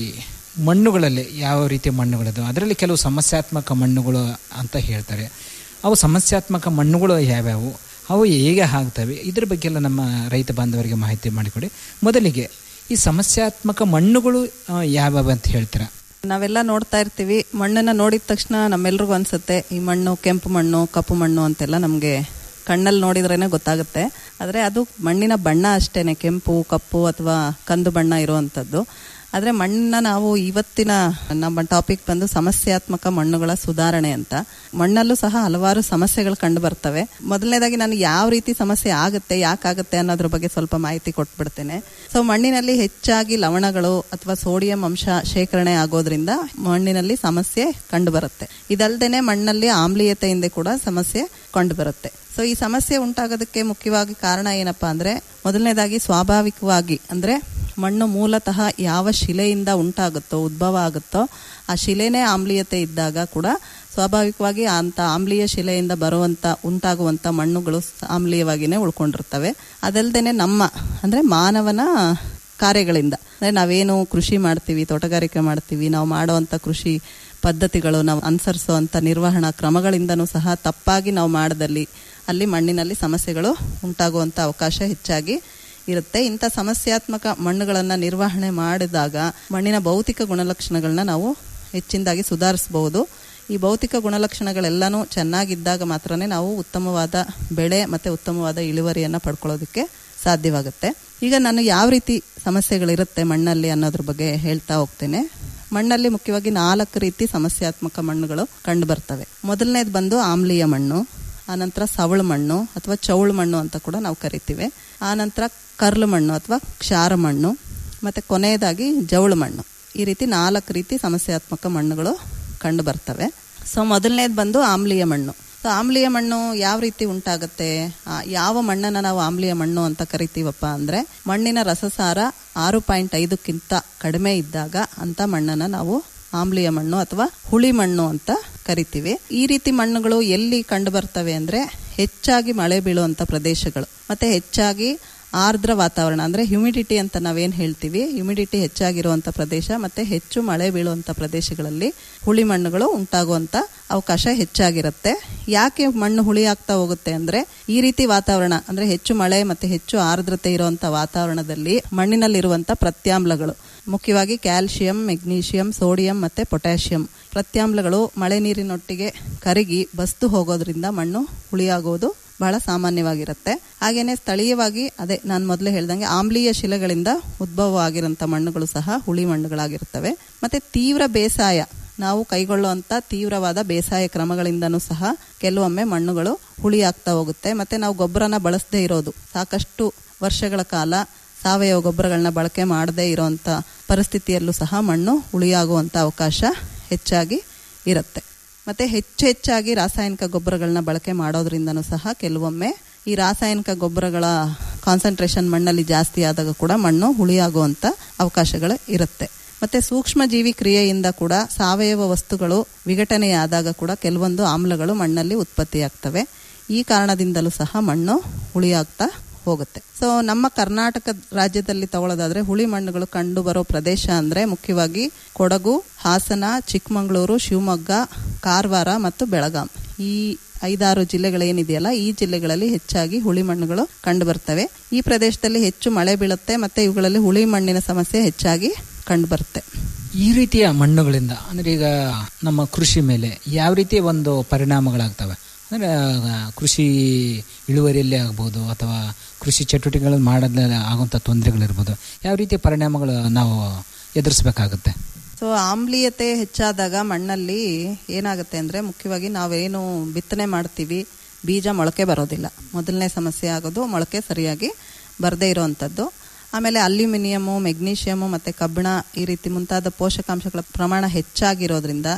ಮಣ್ಣುಗಳಲ್ಲಿ ಯಾವ ರೀತಿಯ ಮಣ್ಣುಗಳಿದೆ ಅದರಲ್ಲಿ ಕೆಲವು ಸಮಸ್ಯಾತ್ಮಕ ಮಣ್ಣುಗಳು ಅಂತ ಹೇಳ್ತಾರೆ ಅವು ಸಮಸ್ಯಾತ್ಮಕ ಮಣ್ಣುಗಳು ಯಾವ್ಯಾವು ಅವು ಹೇಗೆ ಆಗ್ತವೆ ಇದ್ರ ಬಗ್ಗೆ ಎಲ್ಲ ನಮ್ಮ ರೈತ ಬಾಂಧವರಿಗೆ ಮಾಹಿತಿ ಮಾಡಿಕೊಡಿ ಮೊದಲಿಗೆ ಈ ಸಮಸ್ಯಾತ್ಮಕ ಮಣ್ಣುಗಳು ಆ, ಯಾವ್ಯಾವು ಅಂತ ಹೇಳ್ತೀರಾ ನಾವೆಲ್ಲ ನೋಡ್ತಾ ಇರ್ತೀವಿ ಮಣ್ಣನ್ನ ನೋಡಿದ ತಕ್ಷಣ ನಮ್ಮೆಲ್ರಿಗೂ ಅನ್ಸುತ್ತೆ ಈ ಮಣ್ಣು ಕೆಂಪು ಮಣ್ಣು ಕಪ್ಪು ಮಣ್ಣು ಅಂತೆಲ್ಲ ನಮಗೆ ಕಣ್ಣಲ್ಲಿ ನೋಡಿದ್ರೇನೆ ಗೊತ್ತಾಗುತ್ತೆ ಆದರೆ ಅದು ಮಣ್ಣಿನ ಬಣ್ಣ ಅಷ್ಟೇನೆ ಕೆಂಪು ಕಪ್ಪು ಅಥವಾ ಕಂದು ಬಣ್ಣ ಇರುವಂಥದ್ದು ಆದರೆ ಮಣ್ಣನ್ನ ನಾವು ಇವತ್ತಿನ ನಮ್ಮ ಟಾಪಿಕ್ ಬಂದು ಸಮಸ್ಯಾತ್ಮಕ ಮಣ್ಣುಗಳ ಸುಧಾರಣೆ ಅಂತ ಮಣ್ಣಲ್ಲೂ ಸಹ ಹಲವಾರು ಸಮಸ್ಯೆಗಳು ಕಂಡು ಬರ್ತವೆ ಮೊದಲನೇದಾಗಿ ನಾನು ಯಾವ ರೀತಿ ಸಮಸ್ಯೆ ಆಗುತ್ತೆ ಯಾಕಾಗುತ್ತೆ ಅನ್ನೋದ್ರ ಬಗ್ಗೆ ಸ್ವಲ್ಪ ಮಾಹಿತಿ ಕೊಟ್ಬಿಡ್ತೇನೆ ಸೊ ಮಣ್ಣಿನಲ್ಲಿ ಹೆಚ್ಚಾಗಿ ಲವಣಗಳು ಅಥವಾ ಸೋಡಿಯಂ ಅಂಶ ಶೇಖರಣೆ ಆಗೋದ್ರಿಂದ ಮಣ್ಣಿನಲ್ಲಿ ಸಮಸ್ಯೆ ಕಂಡು ಬರುತ್ತೆ ಇದಲ್ದೇನೆ ಮಣ್ಣಲ್ಲಿ ಆಮ್ಲೀಯತೆಯಿಂದ ಕೂಡ ಸಮಸ್ಯೆ ಕಂಡು ಬರುತ್ತೆ ಸೊ ಈ ಸಮಸ್ಯೆ ಉಂಟಾಗೋದಕ್ಕೆ ಮುಖ್ಯವಾಗಿ ಕಾರಣ ಏನಪ್ಪಾ ಅಂದ್ರೆ ಮೊದಲನೇದಾಗಿ ಸ್ವಾಭಾವಿಕವಾಗಿ ಅಂದ್ರೆ ಮಣ್ಣು ಮೂಲತಃ ಯಾವ ಶಿಲೆಯಿಂದ ಉಂಟಾಗುತ್ತೋ ಉದ್ಭವ ಆಗುತ್ತೋ ಆ ಶಿಲೆನೇ ಆಮ್ಲೀಯತೆ ಇದ್ದಾಗ ಕೂಡ ಸ್ವಾಭಾವಿಕವಾಗಿ ಅಂತ ಆಮ್ಲೀಯ ಶಿಲೆಯಿಂದ ಬರುವಂತ ಉಂಟಾಗುವಂತ ಮಣ್ಣುಗಳು ಆಮ್ಲೀಯವಾಗಿನೇ ಉಳ್ಕೊಂಡಿರ್ತವೆ ಅದಲ್ದೇನೆ ನಮ್ಮ ಅಂದ್ರೆ ಮಾನವನ ಕಾರ್ಯಗಳಿಂದ ಅಂದ್ರೆ ನಾವೇನು ಕೃಷಿ ಮಾಡ್ತೀವಿ ತೋಟಗಾರಿಕೆ ಮಾಡ್ತೀವಿ ನಾವು ಮಾಡುವಂತ ಕೃಷಿ ಪದ್ಧತಿಗಳು ನಾವು ಅನುಸರಿಸುವಂತ ನಿರ್ವಹಣಾ ಕ್ರಮಗಳಿಂದನೂ ಸಹ ತಪ್ಪಾಗಿ ನಾವು ಮಾಡದಲ್ಲಿ ಅಲ್ಲಿ ಮಣ್ಣಿನಲ್ಲಿ ಸಮಸ್ಯೆಗಳು ಉಂಟಾಗುವಂತ ಅವಕಾಶ ಹೆಚ್ಚಾಗಿ ಇರುತ್ತೆ ಇಂಥ ಸಮಸ್ಯಾತ್ಮಕ ಮಣ್ಣುಗಳನ್ನು ನಿರ್ವಹಣೆ ಮಾಡಿದಾಗ ಮಣ್ಣಿನ ಭೌತಿಕ ಗುಣಲಕ್ಷಣಗಳನ್ನ ನಾವು ಹೆಚ್ಚಿನದಾಗಿ ಸುಧಾರಿಸಬಹುದು ಈ ಭೌತಿಕ ಗುಣಲಕ್ಷಣಗಳೆಲ್ಲನೂ ಚೆನ್ನಾಗಿದ್ದಾಗ ಮಾತ್ರನೇ ನಾವು ಉತ್ತಮವಾದ ಬೆಳೆ ಮತ್ತೆ ಉತ್ತಮವಾದ ಇಳುವರಿಯನ್ನು ಪಡ್ಕೊಳ್ಳೋದಕ್ಕೆ ಸಾಧ್ಯವಾಗುತ್ತೆ ಈಗ ನಾನು ಯಾವ ರೀತಿ ಸಮಸ್ಯೆಗಳಿರುತ್ತೆ ಮಣ್ಣಲ್ಲಿ ಅನ್ನೋದ್ರ ಬಗ್ಗೆ ಹೇಳ್ತಾ ಹೋಗ್ತೇನೆ ಮಣ್ಣಲ್ಲಿ ಮುಖ್ಯವಾಗಿ ನಾಲ್ಕು ರೀತಿ ಸಮಸ್ಯಾತ್ಮಕ ಮಣ್ಣುಗಳು ಕಂಡು ಬರ್ತವೆ ಮೊದಲನೇದು ಬಂದು ಆಮ್ಲೀಯ ಮಣ್ಣು ಆನಂತರ ಸವಳು ಮಣ್ಣು ಅಥವಾ ಚೌಳು ಮಣ್ಣು ಅಂತ ಕೂಡ ನಾವು ಕರಿತೀವಿ ಆನಂತರ ಕರ್ಲು ಮಣ್ಣು ಅಥವಾ ಕ್ಷಾರ ಮಣ್ಣು ಮತ್ತೆ ಕೊನೆಯದಾಗಿ ಜವಳು ಮಣ್ಣು ಈ ರೀತಿ ನಾಲ್ಕು ರೀತಿ ಸಮಸ್ಯಾತ್ಮಕ ಮಣ್ಣುಗಳು ಕಂಡು ಬರ್ತವೆ ಸೊ ಮೊದಲನೇದು ಬಂದು ಆಮ್ಲೀಯ ಮಣ್ಣು ಸೊ ಆಮ್ಲೀಯ ಮಣ್ಣು ಯಾವ ರೀತಿ ಉಂಟಾಗುತ್ತೆ ಆ, ಯಾವ ಮಣ್ಣನ್ನು ನಾವು ಆಮ್ಲೀಯ ಮಣ್ಣು ಅಂತ ಕರಿತೀವಪ್ಪ ಅಂದ್ರೆ ಮಣ್ಣಿನ ರಸಸಾರ ಆರು ಪಾಯಿಂಟ್ ಐದಕ್ಕಿಂತ ಕಡಿಮೆ ಇದ್ದಾಗ ಅಂತ ಮಣ್ಣನ್ನು ನಾವು ಆಮ್ಲೀಯ ಮಣ್ಣು ಅಥವಾ ಹುಳಿ ಮಣ್ಣು ಅಂತ ಕರಿತೀವಿ ಈ ರೀತಿ ಮಣ್ಣುಗಳು ಎಲ್ಲಿ ಕಂಡು ಬರ್ತವೆ ಅಂದ್ರೆ ಹೆಚ್ಚಾಗಿ ಮಳೆ ಬೀಳುವಂತ ಪ್ರದೇಶಗಳು ಮತ್ತೆ ಹೆಚ್ಚಾಗಿ ಆರ್ದ್ರ ವಾತಾವರಣ ಅಂದ್ರೆ ಹ್ಯುಮಿಡಿಟಿ ಅಂತ ನಾವೇನ್ ಹೇಳ್ತೀವಿ ಹ್ಯುಮಿಡಿಟಿ ಹೆಚ್ಚಾಗಿರುವಂತ ಪ್ರದೇಶ ಮತ್ತೆ ಹೆಚ್ಚು ಮಳೆ ಬೀಳುವಂತ ಪ್ರದೇಶಗಳಲ್ಲಿ ಹುಳಿ ಮಣ್ಣುಗಳು ಉಂಟಾಗುವಂತ ಅವಕಾಶ ಹೆಚ್ಚಾಗಿರುತ್ತೆ ಯಾಕೆ ಮಣ್ಣು ಹುಳಿ ಆಗ್ತಾ ಹೋಗುತ್ತೆ ಅಂದ್ರೆ ಈ ರೀತಿ ವಾತಾವರಣ ಅಂದ್ರೆ ಹೆಚ್ಚು ಮಳೆ ಮತ್ತೆ ಹೆಚ್ಚು ಆರ್ದ್ರತೆ ಇರುವಂತ ವಾತಾವರಣದಲ್ಲಿ ಮಣ್ಣಿನಲ್ಲಿರುವಂತ ಪ್ರತ್ಯಾಮ್ಲಗಳು ಮುಖ್ಯವಾಗಿ ಕ್ಯಾಲ್ಸಿಯಂ ಮೆಗ್ನೀಷಿಯಂ ಸೋಡಿಯಂ ಮತ್ತೆ ಪೊಟ್ಯಾಷಿಯಂ ಪ್ರತ್ಯಾಮ್ಲಗಳು ಮಳೆ ನೀರಿನೊಟ್ಟಿಗೆ ಕರಗಿ ಬಸ್ತು ಹೋಗೋದ್ರಿಂದ ಮಣ್ಣು ಹುಳಿಯಾಗುವುದು ಬಹಳ ಸಾಮಾನ್ಯವಾಗಿರುತ್ತೆ ಹಾಗೇನೆ ಸ್ಥಳೀಯವಾಗಿ ಅದೇ ನಾನು ಮೊದಲೇ ಹೇಳ್ದಂಗೆ ಆಮ್ಲೀಯ ಶಿಲೆಗಳಿಂದ ಉದ್ಭವ ಆಗಿರೋಂಥ ಮಣ್ಣುಗಳು ಸಹ ಹುಳಿ ಮಣ್ಣುಗಳಾಗಿರ್ತವೆ ಮತ್ತೆ ತೀವ್ರ ಬೇಸಾಯ ನಾವು ಕೈಗೊಳ್ಳುವಂತ ತೀವ್ರವಾದ ಬೇಸಾಯ ಕ್ರಮಗಳಿಂದನೂ ಸಹ ಕೆಲವೊಮ್ಮೆ ಮಣ್ಣುಗಳು ಹುಳಿ ಆಗ್ತಾ ಹೋಗುತ್ತೆ ಮತ್ತೆ ನಾವು ಗೊಬ್ಬರನ ಬಳಸದೇ ಇರೋದು ಸಾಕಷ್ಟು ವರ್ಷಗಳ ಕಾಲ ಸಾವಯವ ಗೊಬ್ಬರಗಳನ್ನ ಬಳಕೆ ಮಾಡದೇ ಇರೋಂಥ ಪರಿಸ್ಥಿತಿಯಲ್ಲೂ ಸಹ ಮಣ್ಣು ಹುಳಿಯಾಗುವಂಥ ಅವಕಾಶ ಹೆಚ್ಚಾಗಿ ಇರುತ್ತೆ ಮತ್ತೆ ಹೆಚ್ಚು ಹೆಚ್ಚಾಗಿ ರಾಸಾಯನಿಕ ಗೊಬ್ಬರಗಳನ್ನ ಬಳಕೆ ಮಾಡೋದ್ರಿಂದನೂ ಸಹ ಕೆಲವೊಮ್ಮೆ ಈ ರಾಸಾಯನಿಕ ಗೊಬ್ಬರಗಳ ಕಾನ್ಸಂಟ್ರೇಷನ್ ಮಣ್ಣಲ್ಲಿ ಜಾಸ್ತಿ ಆದಾಗ ಕೂಡ ಮಣ್ಣು ಹುಳಿಯಾಗುವಂತ ಅವಕಾಶಗಳು ಇರುತ್ತೆ ಮತ್ತೆ ಸೂಕ್ಷ್ಮ ಜೀವಿ ಕ್ರಿಯೆಯಿಂದ ಕೂಡ ಸಾವಯವ ವಸ್ತುಗಳು ವಿಘಟನೆಯಾದಾಗ ಕೂಡ ಕೆಲವೊಂದು ಆಮ್ಲಗಳು ಮಣ್ಣಲ್ಲಿ ಉತ್ಪತ್ತಿಯಾಗ್ತವೆ ಈ ಕಾರಣದಿಂದಲೂ ಸಹ ಮಣ್ಣು ಹುಳಿಯಾಗ್ತಾ ಹೋಗುತ್ತೆ ಸೊ ನಮ್ಮ ಕರ್ನಾಟಕ ರಾಜ್ಯದಲ್ಲಿ ತಗೊಳ್ಳೋದಾದ್ರೆ ಹುಳಿ ಮಣ್ಣುಗಳು ಕಂಡು ಬರೋ ಪ್ರದೇಶ ಅಂದ್ರೆ ಮುಖ್ಯವಾಗಿ ಕೊಡಗು ಹಾಸನ ಚಿಕ್ಕಮಗಳೂರು ಶಿವಮೊಗ್ಗ ಕಾರವಾರ ಮತ್ತು ಬೆಳಗಾಂ ಈ ಐದಾರು ಜಿಲ್ಲೆಗಳೇನಿದೆಯಲ್ಲ ಈ ಜಿಲ್ಲೆಗಳಲ್ಲಿ ಹೆಚ್ಚಾಗಿ ಹುಳಿ ಮಣ್ಣುಗಳು ಕಂಡು ಬರ್ತವೆ ಈ ಪ್ರದೇಶದಲ್ಲಿ ಹೆಚ್ಚು ಮಳೆ ಬೀಳುತ್ತೆ ಮತ್ತೆ ಇವುಗಳಲ್ಲಿ ಹುಳಿ ಮಣ್ಣಿನ ಸಮಸ್ಯೆ ಹೆಚ್ಚಾಗಿ ಕಂಡು ಬರುತ್ತೆ ಈ ರೀತಿಯ ಮಣ್ಣುಗಳಿಂದ ಅಂದ್ರೆ ಈಗ ನಮ್ಮ ಕೃಷಿ ಮೇಲೆ ಯಾವ ರೀತಿಯ ಒಂದು ಪರಿಣಾಮಗಳಾಗ್ತವೆ ಅಂದ್ರೆ ಆ, ಕೃಷಿ ಇಳುವರಿಯಲ್ಲಿ ಆಗ್ಬೋದು ಅಥವಾ ಕೃಷಿ ಚಟುವಟಿಕೆಗಳನ್ನು ಮಾಡೋದ್ರಲ್ಲಿ ಆಗುವಂಥ ತೊಂದರೆಗಳಿರ್ಬೋದು ಯಾವ ರೀತಿಯ ಪರಿಣಾಮಗಳು ನಾವು ಎದುರಿಸಬೇಕಾಗುತ್ತೆ ಸೊ ಆಮ್ಲೀಯತೆ ಹೆಚ್ಚಾದಾಗ ಮಣ್ಣಲ್ಲಿ ಏನಾಗುತ್ತೆ ಅಂದ್ರೆ ಮುಖ್ಯವಾಗಿ ನಾವೇನು ಬಿತ್ತನೆ ಮಾಡ್ತೀವಿ ಬೀಜ ಮೊಳಕೆ ಬರೋದಿಲ್ಲ ಮೊದಲನೇ ಸಮಸ್ಯೆ ಆಗೋದು ಮೊಳಕೆ ಸರಿಯಾಗಿ ಬರದೇ ಇರೋವಂಥದ್ದು ಆಮೇಲೆ ಅಲ್ಯೂಮಿನಿಯಮು ಮೆಗ್ನೀಷಿಯಮು ಮತ್ತು ಕಬ್ಬಿಣ ಈ ರೀತಿ ಮುಂತಾದ ಪೋಷಕಾಂಶಗಳ ಪ್ರಮಾಣ ಹೆಚ್ಚಾಗಿರೋದ್ರಿಂದ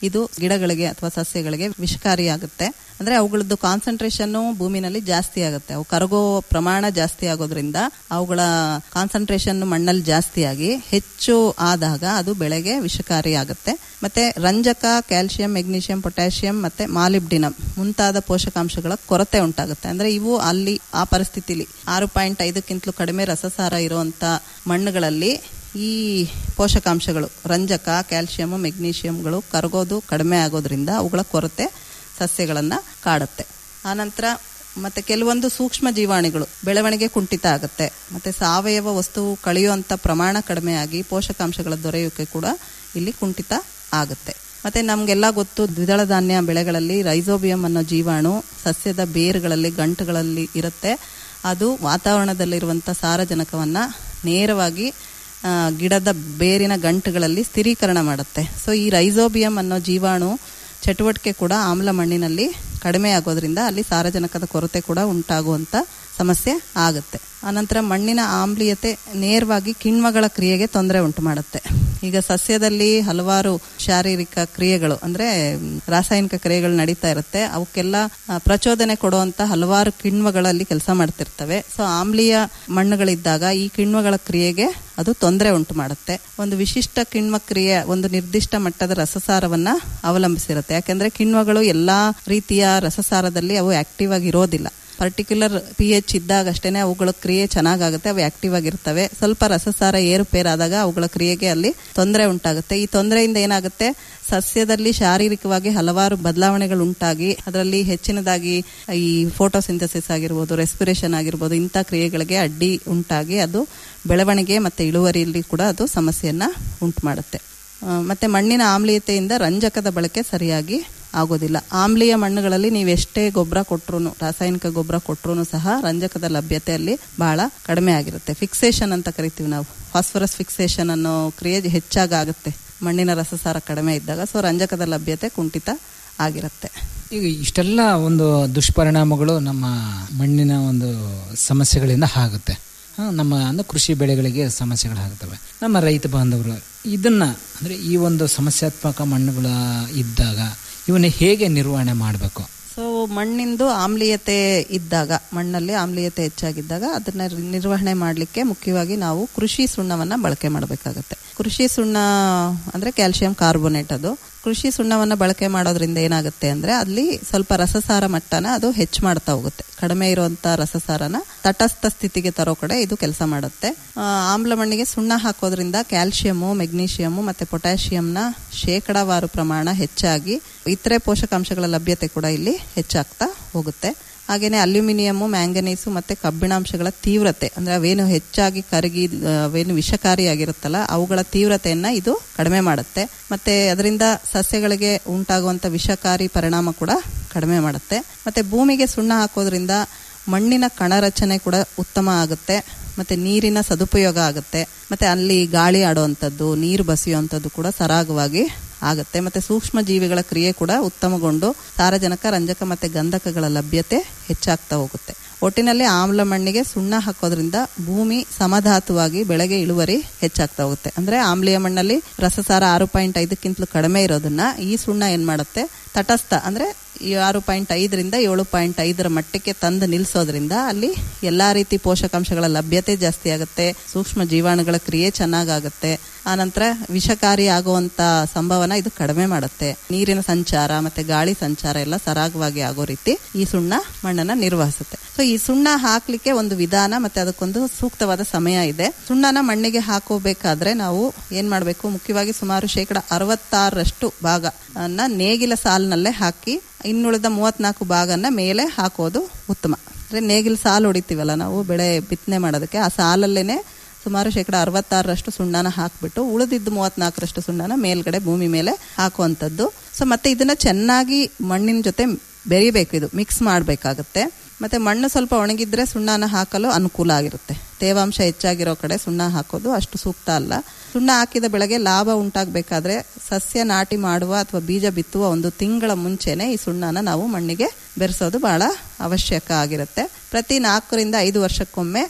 ಇದು ಗಿಡಗಳಿಗೆ ಅಥವಾ ಸಸ್ಯಗಳಿಗೆ ವಿಷಕಾರಿಯಾಗುತ್ತೆ ಅಂದ್ರೆ ಅವುಗಳದ್ದು ಕಾನ್ಸಂಟ್ರೇಷನ್ ಭೂಮಿನಲ್ಲಿ ಜಾಸ್ತಿ ಆಗುತ್ತೆ ಅವು ಕರಗೋ ಪ್ರಮಾಣ ಜಾಸ್ತಿ ಆಗೋದ್ರಿಂದ ಅವುಗಳ ಕಾನ್ಸಂಟ್ರೇಷನ್ ಮಣ್ಣಲ್ಲಿ ಜಾಸ್ತಿ ಆಗಿ ಹೆಚ್ಚು ಆದಾಗ ಅದು ಬೆಳೆಗೆ ವಿಷಕಾರಿ ಆಗುತ್ತೆ ಮತ್ತೆ ರಂಜಕ ಕ್ಯಾಲ್ಸಿಯಂ ಮೆಗ್ನೀಷಿಯಂ ಪೊಟ್ಯಾಷಿಯಂ ಮತ್ತೆ ಮಾಲಿಬ್ಡಿನಮ್ ಮುಂತಾದ ಪೋಷಕಾಂಶಗಳ ಕೊರತೆ ಉಂಟಾಗುತ್ತೆ ಅಂದ್ರೆ ಇವು ಅಲ್ಲಿ ಆ ಪರಿಸ್ಥಿತಿಲಿ ಆರು ಪಾಯಿಂಟ್ ಐದಕ್ಕಿಂತಲೂ ಕಡಿಮೆ ರಸಸಾರ ಇರುವಂತ ಮಣ್ಣುಗಳಲ್ಲಿ ಈ ಪೋಷಕಾಂಶಗಳು ರಂಜಕ ಕ್ಯಾಲ್ಸಿಯಂ ಮೆಗ್ನೀಷಿಯಂಗಳು ಕರಗೋದು ಕಡಿಮೆ ಆಗೋದ್ರಿಂದ ಅವುಗಳ ಕೊರತೆ ಸಸ್ಯಗಳನ್ನ ಕಾಡುತ್ತೆ ಆನಂತರ ಮತ್ತೆ ಕೆಲವೊಂದು ಸೂಕ್ಷ್ಮ ಜೀವಾಣುಗಳು ಬೆಳವಣಿಗೆ ಕುಂಠಿತ ಆಗುತ್ತೆ ಮತ್ತೆ ಸಾವಯವ ವಸ್ತು ಕಳೆಯುವಂತ ಪ್ರಮಾಣ ಕಡಿಮೆ ಆಗಿ ಪೋಷಕಾಂಶಗಳ ದೊರೆಯುವಿಕೆ ಕೂಡ ಇಲ್ಲಿ ಕುಂಠಿತ ಆಗುತ್ತೆ ಮತ್ತೆ ನಮ್ಗೆಲ್ಲ ಗೊತ್ತು ದ್ವಿದಳ ಧಾನ್ಯ ಬೆಳೆಗಳಲ್ಲಿ ರೈಸೋಬಿಯಂ ಅನ್ನೋ ಜೀವಾಣು ಸಸ್ಯದ ಬೇರುಗಳಲ್ಲಿ ಗಂಟುಗಳಲ್ಲಿ ಇರುತ್ತೆ ಅದು ವಾತಾವರಣದಲ್ಲಿರುವಂಥ ಸಾರಜನಕವನ್ನ ನೇರವಾಗಿ ಆ, ಗಿಡದ ಬೇರಿನ ಗಂಟುಗಳಲ್ಲಿ ಸ್ಥಿರೀಕರಣ ಮಾಡುತ್ತೆ ಸೊ ಈ ರೈಸೋಬಿಯಂ ಅನ್ನೋ ಜೀವಾಣು ಚಟುವಟಿಕೆ ಕೂಡ ಆಮ್ಲ ಮಣ್ಣಿನಲ್ಲಿ ಕಡಿಮೆ ಆಗೋದ್ರಿಂದ ಅಲ್ಲಿ ಸಾರಜನಕದ ಕೊರತೆ ಕೂಡ ಉಂಟಾಗುವಂತ ಸಮಸ್ಯೆ ಆಗುತ್ತೆ ಆನಂತರ ಮಣ್ಣಿನ ಆಮ್ಲೀಯತೆ ನೇರವಾಗಿ ಕಿಣ್ವಗಳ ಕ್ರಿಯೆಗೆ ತೊಂದರೆ ಉಂಟು ಮಾಡುತ್ತೆ ಈಗ ಸಸ್ಯದಲ್ಲಿ ಹಲವಾರು ಶಾರೀರಿಕ ಕ್ರಿಯೆಗಳು ಅಂದ್ರೆ ಮ್, ರಾಸಾಯನಿಕ ಕ್ರಿಯೆಗಳು ನಡೀತಾ ಇರುತ್ತೆ ಅವಕ್ಕೆಲ್ಲ ಆ, ಪ್ರಚೋದನೆ ಕೊಡುವಂತ ಹಲವಾರು ಕಿಣ್ವಗಳಲ್ಲಿ ಕೆಲಸ ಮಾಡ್ತಿರ್ತವೆ ಸೊ ಆಮ್ಲೀಯ ಮಣ್ಣುಗಳಿದ್ದಾಗ ಈ ಕಿಣ್ವಗಳ ಕ್ರಿಯೆಗೆ ಅದು ತೊಂದರೆ ಉಂಟು ಮಾಡುತ್ತೆ ಒಂದು ವಿಶಿಷ್ಟ ಕಿಣ್ವ ಕ್ರಿಯೆ ಒಂದು ನಿರ್ದಿಷ್ಟ ಮಟ್ಟದ ರಸಸಾರವನ್ನ ಅವಲಂಬಿಸಿರುತ್ತೆ ಯಾಕಂದ್ರೆ ಕಿಣ್ವಗಳು ಎಲ್ಲಾ ರೀತಿಯ ರಸಸಾರದಲ್ಲಿ ಅವು ಆಕ್ಟಿವ್ ಆಗಿ ಇರೋದಿಲ್ಲ ಪರ್ಟಿಕ್ಯುಲರ್ ಪಿ ಎಚ್ ಇದ್ದಾಗಷ್ಟೇನೆ ಅವುಗಳ ಕ್ರಿಯೆ ಚೆನ್ನಾಗಾಗುತ್ತೆ ಅವು ಆಕ್ಟಿವ್ ಆಗಿರ್ತವೆ ಸ್ವಲ್ಪ ರಸಸಾರ ಏರುಪೇರಾದಾಗ ಅವುಗಳ ಕ್ರಿಯೆಗೆ ಅಲ್ಲಿ ತೊಂದರೆ ಉಂಟಾಗುತ್ತೆ ಈ ತೊಂದರೆಯಿಂದ ಏನಾಗುತ್ತೆ ಸಸ್ಯದಲ್ಲಿ ಶಾರೀರಿಕವಾಗಿ ಹಲವಾರು ಬದಲಾವಣೆಗಳು ಉಂಟಾಗಿ ಅದರಲ್ಲಿ ಹೆಚ್ಚಿನದಾಗಿ ಈ ಫೋಟೋಸಿಂಥಸಿಸ್ ಆಗಿರ್ಬೋದು ರೆಸ್ಪಿರೇಷನ್ ಆಗಿರ್ಬೋದು ಇಂಥ ಕ್ರಿಯೆಗಳಿಗೆ ಅಡ್ಡಿ ಉಂಟಾಗಿ ಅದು ಬೆಳವಣಿಗೆ ಮತ್ತೆ ಇಳುವರಿಯಲ್ಲಿ ಕೂಡ ಅದು ಸಮಸ್ಯೆಯನ್ನ ಉಂಟು ಮಾಡುತ್ತೆ ಆ, ಮತ್ತೆ ಮಣ್ಣಿನ ಆಮ್ಲೀಯತೆಯಿಂದ ರಂಜಕದ ಬಳಕೆ ಸರಿಯಾಗಿ ಆಗೋದಿಲ್ಲ ಆಮ್ಲೀಯ ಮಣ್ಣುಗಳಲ್ಲಿ ನೀವು ಎಷ್ಟೇ ಗೊಬ್ಬರ ಕೊಟ್ರು ರಾಸಾಯನಿಕ ಗೊಬ್ಬರ ಕೊಟ್ರು ಸಹ ರಂಜಕದ ಲಭ್ಯತೆಯಲ್ಲಿ ಬಹಳ ಕಡಿಮೆ ಆಗಿರುತ್ತೆ ಫಿಕ್ಸೇಷನ್ ಅಂತ ಕರಿತೀವಿ ನಾವು ಫಾಸ್ಫರಸ್ ಫಿಕ್ಸೇಷನ್ ಅನ್ನೋ ಕ್ರಿಯೆ ಹೆಚ್ಚಾಗುತ್ತೆ ಮಣ್ಣಿನ ರಸಸಾರ ಕಡಿಮೆ ಇದ್ದಾಗ ಸೊ ರಂಜಕದ ಲಭ್ಯತೆ ಕುಂಠಿತ ಆಗಿರುತ್ತೆ ಈಗ ಇಷ್ಟೆಲ್ಲ ಒಂದು ದುಷ್ಪರಿಣಾಮಗಳು ನಮ್ಮ ಮಣ್ಣಿನ ಒಂದು ಸಮಸ್ಯೆಗಳಿಂದ ಆಗುತ್ತೆ ಹಾ, ನಮ್ಮ ಅಂದ್ರೆ ಕೃಷಿ ಬೆಳೆಗಳಿಗೆ ಸಮಸ್ಯೆಗಳಾಗುತ್ತವೆ ನಮ್ಮ ರೈತ ಬಾಂಧವರು ಇದನ್ನ ಅಂದ್ರೆ ಈ ಒಂದು ಸಮಸ್ಯಾತ್ಮಕ ಮಣ್ಣುಗಳ ಇದ್ದಾಗ ಇವನ್ನ ಹೇಗೆ ನಿರ್ವಹಣೆ ಮಾಡಬೇಕು ಸೊ ಮಣ್ಣಿಂದು ಆಮ್ಲೀಯತೆ ಇದ್ದಾಗ ಮಣ್ಣಲ್ಲಿ ಆಮ್ಲೀಯತೆ ಹೆಚ್ಚಾಗಿದ್ದಾಗ ಅದನ್ನ ರಿ- ನಿರ್ವಹಣೆ ಮಾಡಲಿಕ್ಕೆ ಮುಖ್ಯವಾಗಿ ನಾವು ಕೃಷಿ ಸುಣ್ಣವನ್ನ ಬಳಕೆ ಮಾಡಬೇಕಾಗತ್ತೆ ಕೃಷಿ ಸುಣ್ಣ ಅಂದ್ರೆ ಕ್ಯಾಲ್ಸಿಯಂ ಕಾರ್ಬೋನೇಟ್ ಅದು ಕೃಷಿ ಸುಣ್ಣವನ್ನ ಬಳಕೆ ಮಾಡೋದ್ರಿಂದ ಏನಾಗುತ್ತೆ ಅಂದ್ರೆ ಅಲ್ಲಿ ಸ್ವಲ್ಪ ರಸಸಾರ ಮಟ್ಟನ ಅದು ಹೆಚ್ಚು ಮಾಡ್ತಾ ಹೋಗುತ್ತೆ ಕಡಿಮೆ ಇರುವಂತ ರಸಸಾರನ ತಟಸ್ಥ ಸ್ಥಿತಿಗೆ ತರೋ ಕಡೆ ಇದು ಕೆಲಸ ಮಾಡುತ್ತೆ ಆ, ಆಮ್ಲ ಮಣ್ಣಿಗೆ ಸುಣ್ಣ ಹಾಕೋದ್ರಿಂದ ಕ್ಯಾಲ್ಸಿಯಮ್ಮು ಮೆಗ್ನೀಷಿಯಮ್ಮು ಮತ್ತೆ ಪೊಟ್ಯಾಷಿಯಂನ ಶೇಕಡಾವಾರು ಪ್ರಮಾಣ ಹೆಚ್ಚಾಗಿ ಇತರೆ ಪೋಷಕಾಂಶಗಳ ಲಭ್ಯತೆ ಕೂಡ ಇಲ್ಲಿ ಹೆಚ್ಚಾಗ್ತಾ ಹೋಗುತ್ತೆ ಹಾಗೇನೆ ಅಲ್ಯೂಮಿನಿಯಮ್ಮು ಮ್ಯಾಂಗನೀಸು ಮತ್ತೆ ಕಬ್ಬಿಣಾಂಶಗಳ ತೀವ್ರತೆ ಅಂದ್ರೆ ಅವೇನು ಹೆಚ್ಚಾಗಿ ಕರಗಿ ಆ, ಅವೇನು ವಿಷಕಾರಿಯಾಗಿರುತ್ತಲ್ಲ ಅವುಗಳ ತೀವ್ರತೆಯನ್ನ ಇದು ಕಡಿಮೆ ಮಾಡುತ್ತೆ ಮತ್ತೆ ಅದರಿಂದ ಸಸ್ಯಗಳಿಗೆ ಉಂಟಾಗುವಂತ ವಿಷಕಾರಿ ಪರಿಣಾಮ ಕೂಡ ಕಡಿಮೆ ಮಾಡುತ್ತೆ ಮತ್ತೆ ಭೂಮಿಗೆ ಸುಣ್ಣ ಹಾಕೋದ್ರಿಂದ ಮಣ್ಣಿನ ಕಣ ರಚನೆ ಕೂಡ ಉತ್ತಮ ಆಗುತ್ತೆ ಮತ್ತೆ ನೀರಿನ ಸದುಪಯೋಗ ಆಗುತ್ತೆ ಮತ್ತೆ ಅಲ್ಲಿ ಗಾಳಿ ಆಡುವಂಥದ್ದು ನೀರು ಬಸಿಯುವಂಥದ್ದು ಕೂಡ ಸರಾಗವಾಗಿ ಆಗುತ್ತೆ ಮತ್ತೆ ಸೂಕ್ಷ್ಮ ಜೀವಿಗಳ ಕ್ರಿಯೆ ಕೂಡ ಉತ್ತಮಗೊಂಡು ಸಾರಜನಕ ರಂಜಕ ಮತ್ತೆ ಗಂಧಕಗಳ ಲಭ್ಯತೆ ಹೆಚ್ಚಾಗ್ತಾ ಹೋಗುತ್ತೆ ಒಟ್ಟಿನಲ್ಲಿ ಆಮ್ಲ ಮಣ್ಣಿಗೆ ಸುಣ್ಣ ಹಾಕೋದ್ರಿಂದ ಭೂಮಿ ಸಮಧಾತುವಾಗಿ ಬೆಳೆಗೆ ಇಳುವರಿ ಹೆಚ್ಚಾಗ್ತಾ ಹೋಗುತ್ತೆ ಅಂದ್ರೆ ಆಮ್ಲೀಯ ಮಣ್ಣಲ್ಲಿ ರಸಸಾರ ಆರು ಪಾಯಿಂಟ್ ಐದಕ್ಕಿಂತಲೂ ಕಡಿಮೆ ಇರೋದನ್ನ ಈ ಸುಣ್ಣ ಏನ್ ಮಾಡುತ್ತೆ ತಟಸ್ಥ ಅಂದ್ರೆ ಈ ಆರು ಪಾಯಿಂಟ್ ಐದರಿಂದ ಏಳು ಪಾಯಿಂಟ್ ಐದರ ಮಟ್ಟಕ್ಕೆ ತಂದು ನಿಲ್ಲಿಸೋದ್ರಿಂದ ಅಲ್ಲಿ ಎಲ್ಲಾ ರೀತಿ ಪೋಷಕಾಂಶಗಳ ಲಭ್ಯತೆ ಜಾಸ್ತಿ ಆಗುತ್ತೆ ಸೂಕ್ಷ್ಮ ಜೀವಾಣುಗಳ ಕ್ರಿಯೆ ಚೆನ್ನಾಗಾಗುತ್ತೆ ಆನಂತರ ವಿಷಕಾರಿ ಆಗುವಂತ ಸಂಭವನ ಇದು ಕಡಿಮೆ ಮಾಡುತ್ತೆ ನೀರಿನ ಸಂಚಾರ ಮತ್ತೆ ಗಾಳಿ ಸಂಚಾರ ಎಲ್ಲ ಸರಾಗವಾಗಿ ಆಗೋ ರೀತಿ ಈ ಸುಣ್ಣ ಮಣ್ಣನ್ನ ನಿರ್ವಹಿಸುತ್ತೆ ಸೊ ಈ ಸುಣ್ಣ ಹಾಕ್ಲಿಕ್ಕೆ ಒಂದು ವಿಧಾನ ಮತ್ತೆ ಅದಕ್ಕೊಂದು ಸೂಕ್ತವಾದ ಸಮಯ ಇದೆ ಸುಣ್ಣನ ಮಣ್ಣಿಗೆ ಹಾಕೋಬೇಕಾದ್ರೆ ನಾವು ಏನ್ ಮಾಡಬೇಕು ಮುಖ್ಯವಾಗಿ ಸುಮಾರು ಶೇಕಡ ಅರವತ್ತಾರರಷ್ಟು ಭಾಗ ಅನ್ನ ನೇಗಿಲ ಸಾಲಿನಲ್ಲೇ ಹಾಕಿ ಇನ್ನುಳಿದ ಮೂವತ್ನಾಲ್ಕು ಭಾಗನ ಮೇಲೆ ಹಾಕೋದು ಉತ್ತಮ ಅಂದ್ರೆ ನೇಗಿಲ ಸಾಲು ಹೊಡಿತೀವಲ್ಲ ನಾವು ಬೆಳೆ ಬಿತ್ತನೆ ಮಾಡೋದಕ್ಕೆ ಆ ಸಾಲಲ್ಲೇನೆ ಸುಮಾರು ಶೇಕಡ ಅರವತ್ತಾರರಷ್ಟು ಸುಣ್ಣನ ಹಾಕ್ಬಿಟ್ಟು ಉಳಿದಿದ್ದು ಮೂವತ್ನಾಲ್ಕರಷ್ಟು ಸುಣ್ಣನ ಮೇಲ್ಗಡೆ ಭೂಮಿ ಮೇಲೆ ಹಾಕುವಂಥದ್ದು ಸೊ ಮತ್ತೆ ಇದನ್ನ ಚೆನ್ನಾಗಿ ಮಣ್ಣಿನ ಜೊತೆ ಬೆರಿಬೇಕು ಇದು ಮಿಕ್ಸ್ ಮಾಡಬೇಕಾಗತ್ತೆ ಮತ್ತೆ ಮಣ್ಣು ಸ್ವಲ್ಪ ಒಣಗಿದ್ರೆ ಸುಣ್ಣನ ಹಾಕಲು ಅನುಕೂಲ ಆಗಿರುತ್ತೆ ತೇವಾಂಶ ಹೆಚ್ಚಾಗಿರೋ ಕಡೆ ಸುಣ್ಣ ಹಾಕೋದು ಅಷ್ಟು ಸೂಕ್ತ ಅಲ್ಲ ಸುಣ್ಣ ಹಾಕಿದ ಬೆಳೆಗೆ ಲಾಭ ಉಂಟಾಗಬೇಕಾದ್ರೆ ಸಸ್ಯ ನಾಟಿ ಮಾಡುವ ಅಥವಾ ಬೀಜ ಬಿತ್ತುವ ಒಂದು ತಿಂಗಳ ಮುಂಚೆನೆ ಈ ಸುಣ್ಣನ ನಾವು ಮಣ್ಣಿಗೆ ಬೆರೆಸೋದು ಬಹಳ ಅವಶ್ಯಕ ಆಗಿರುತ್ತೆ ಪ್ರತಿ ನಾಲ್ಕರಿಂದ ಐದು ವರ್ಷಕ್ಕೊಮ್ಮೆ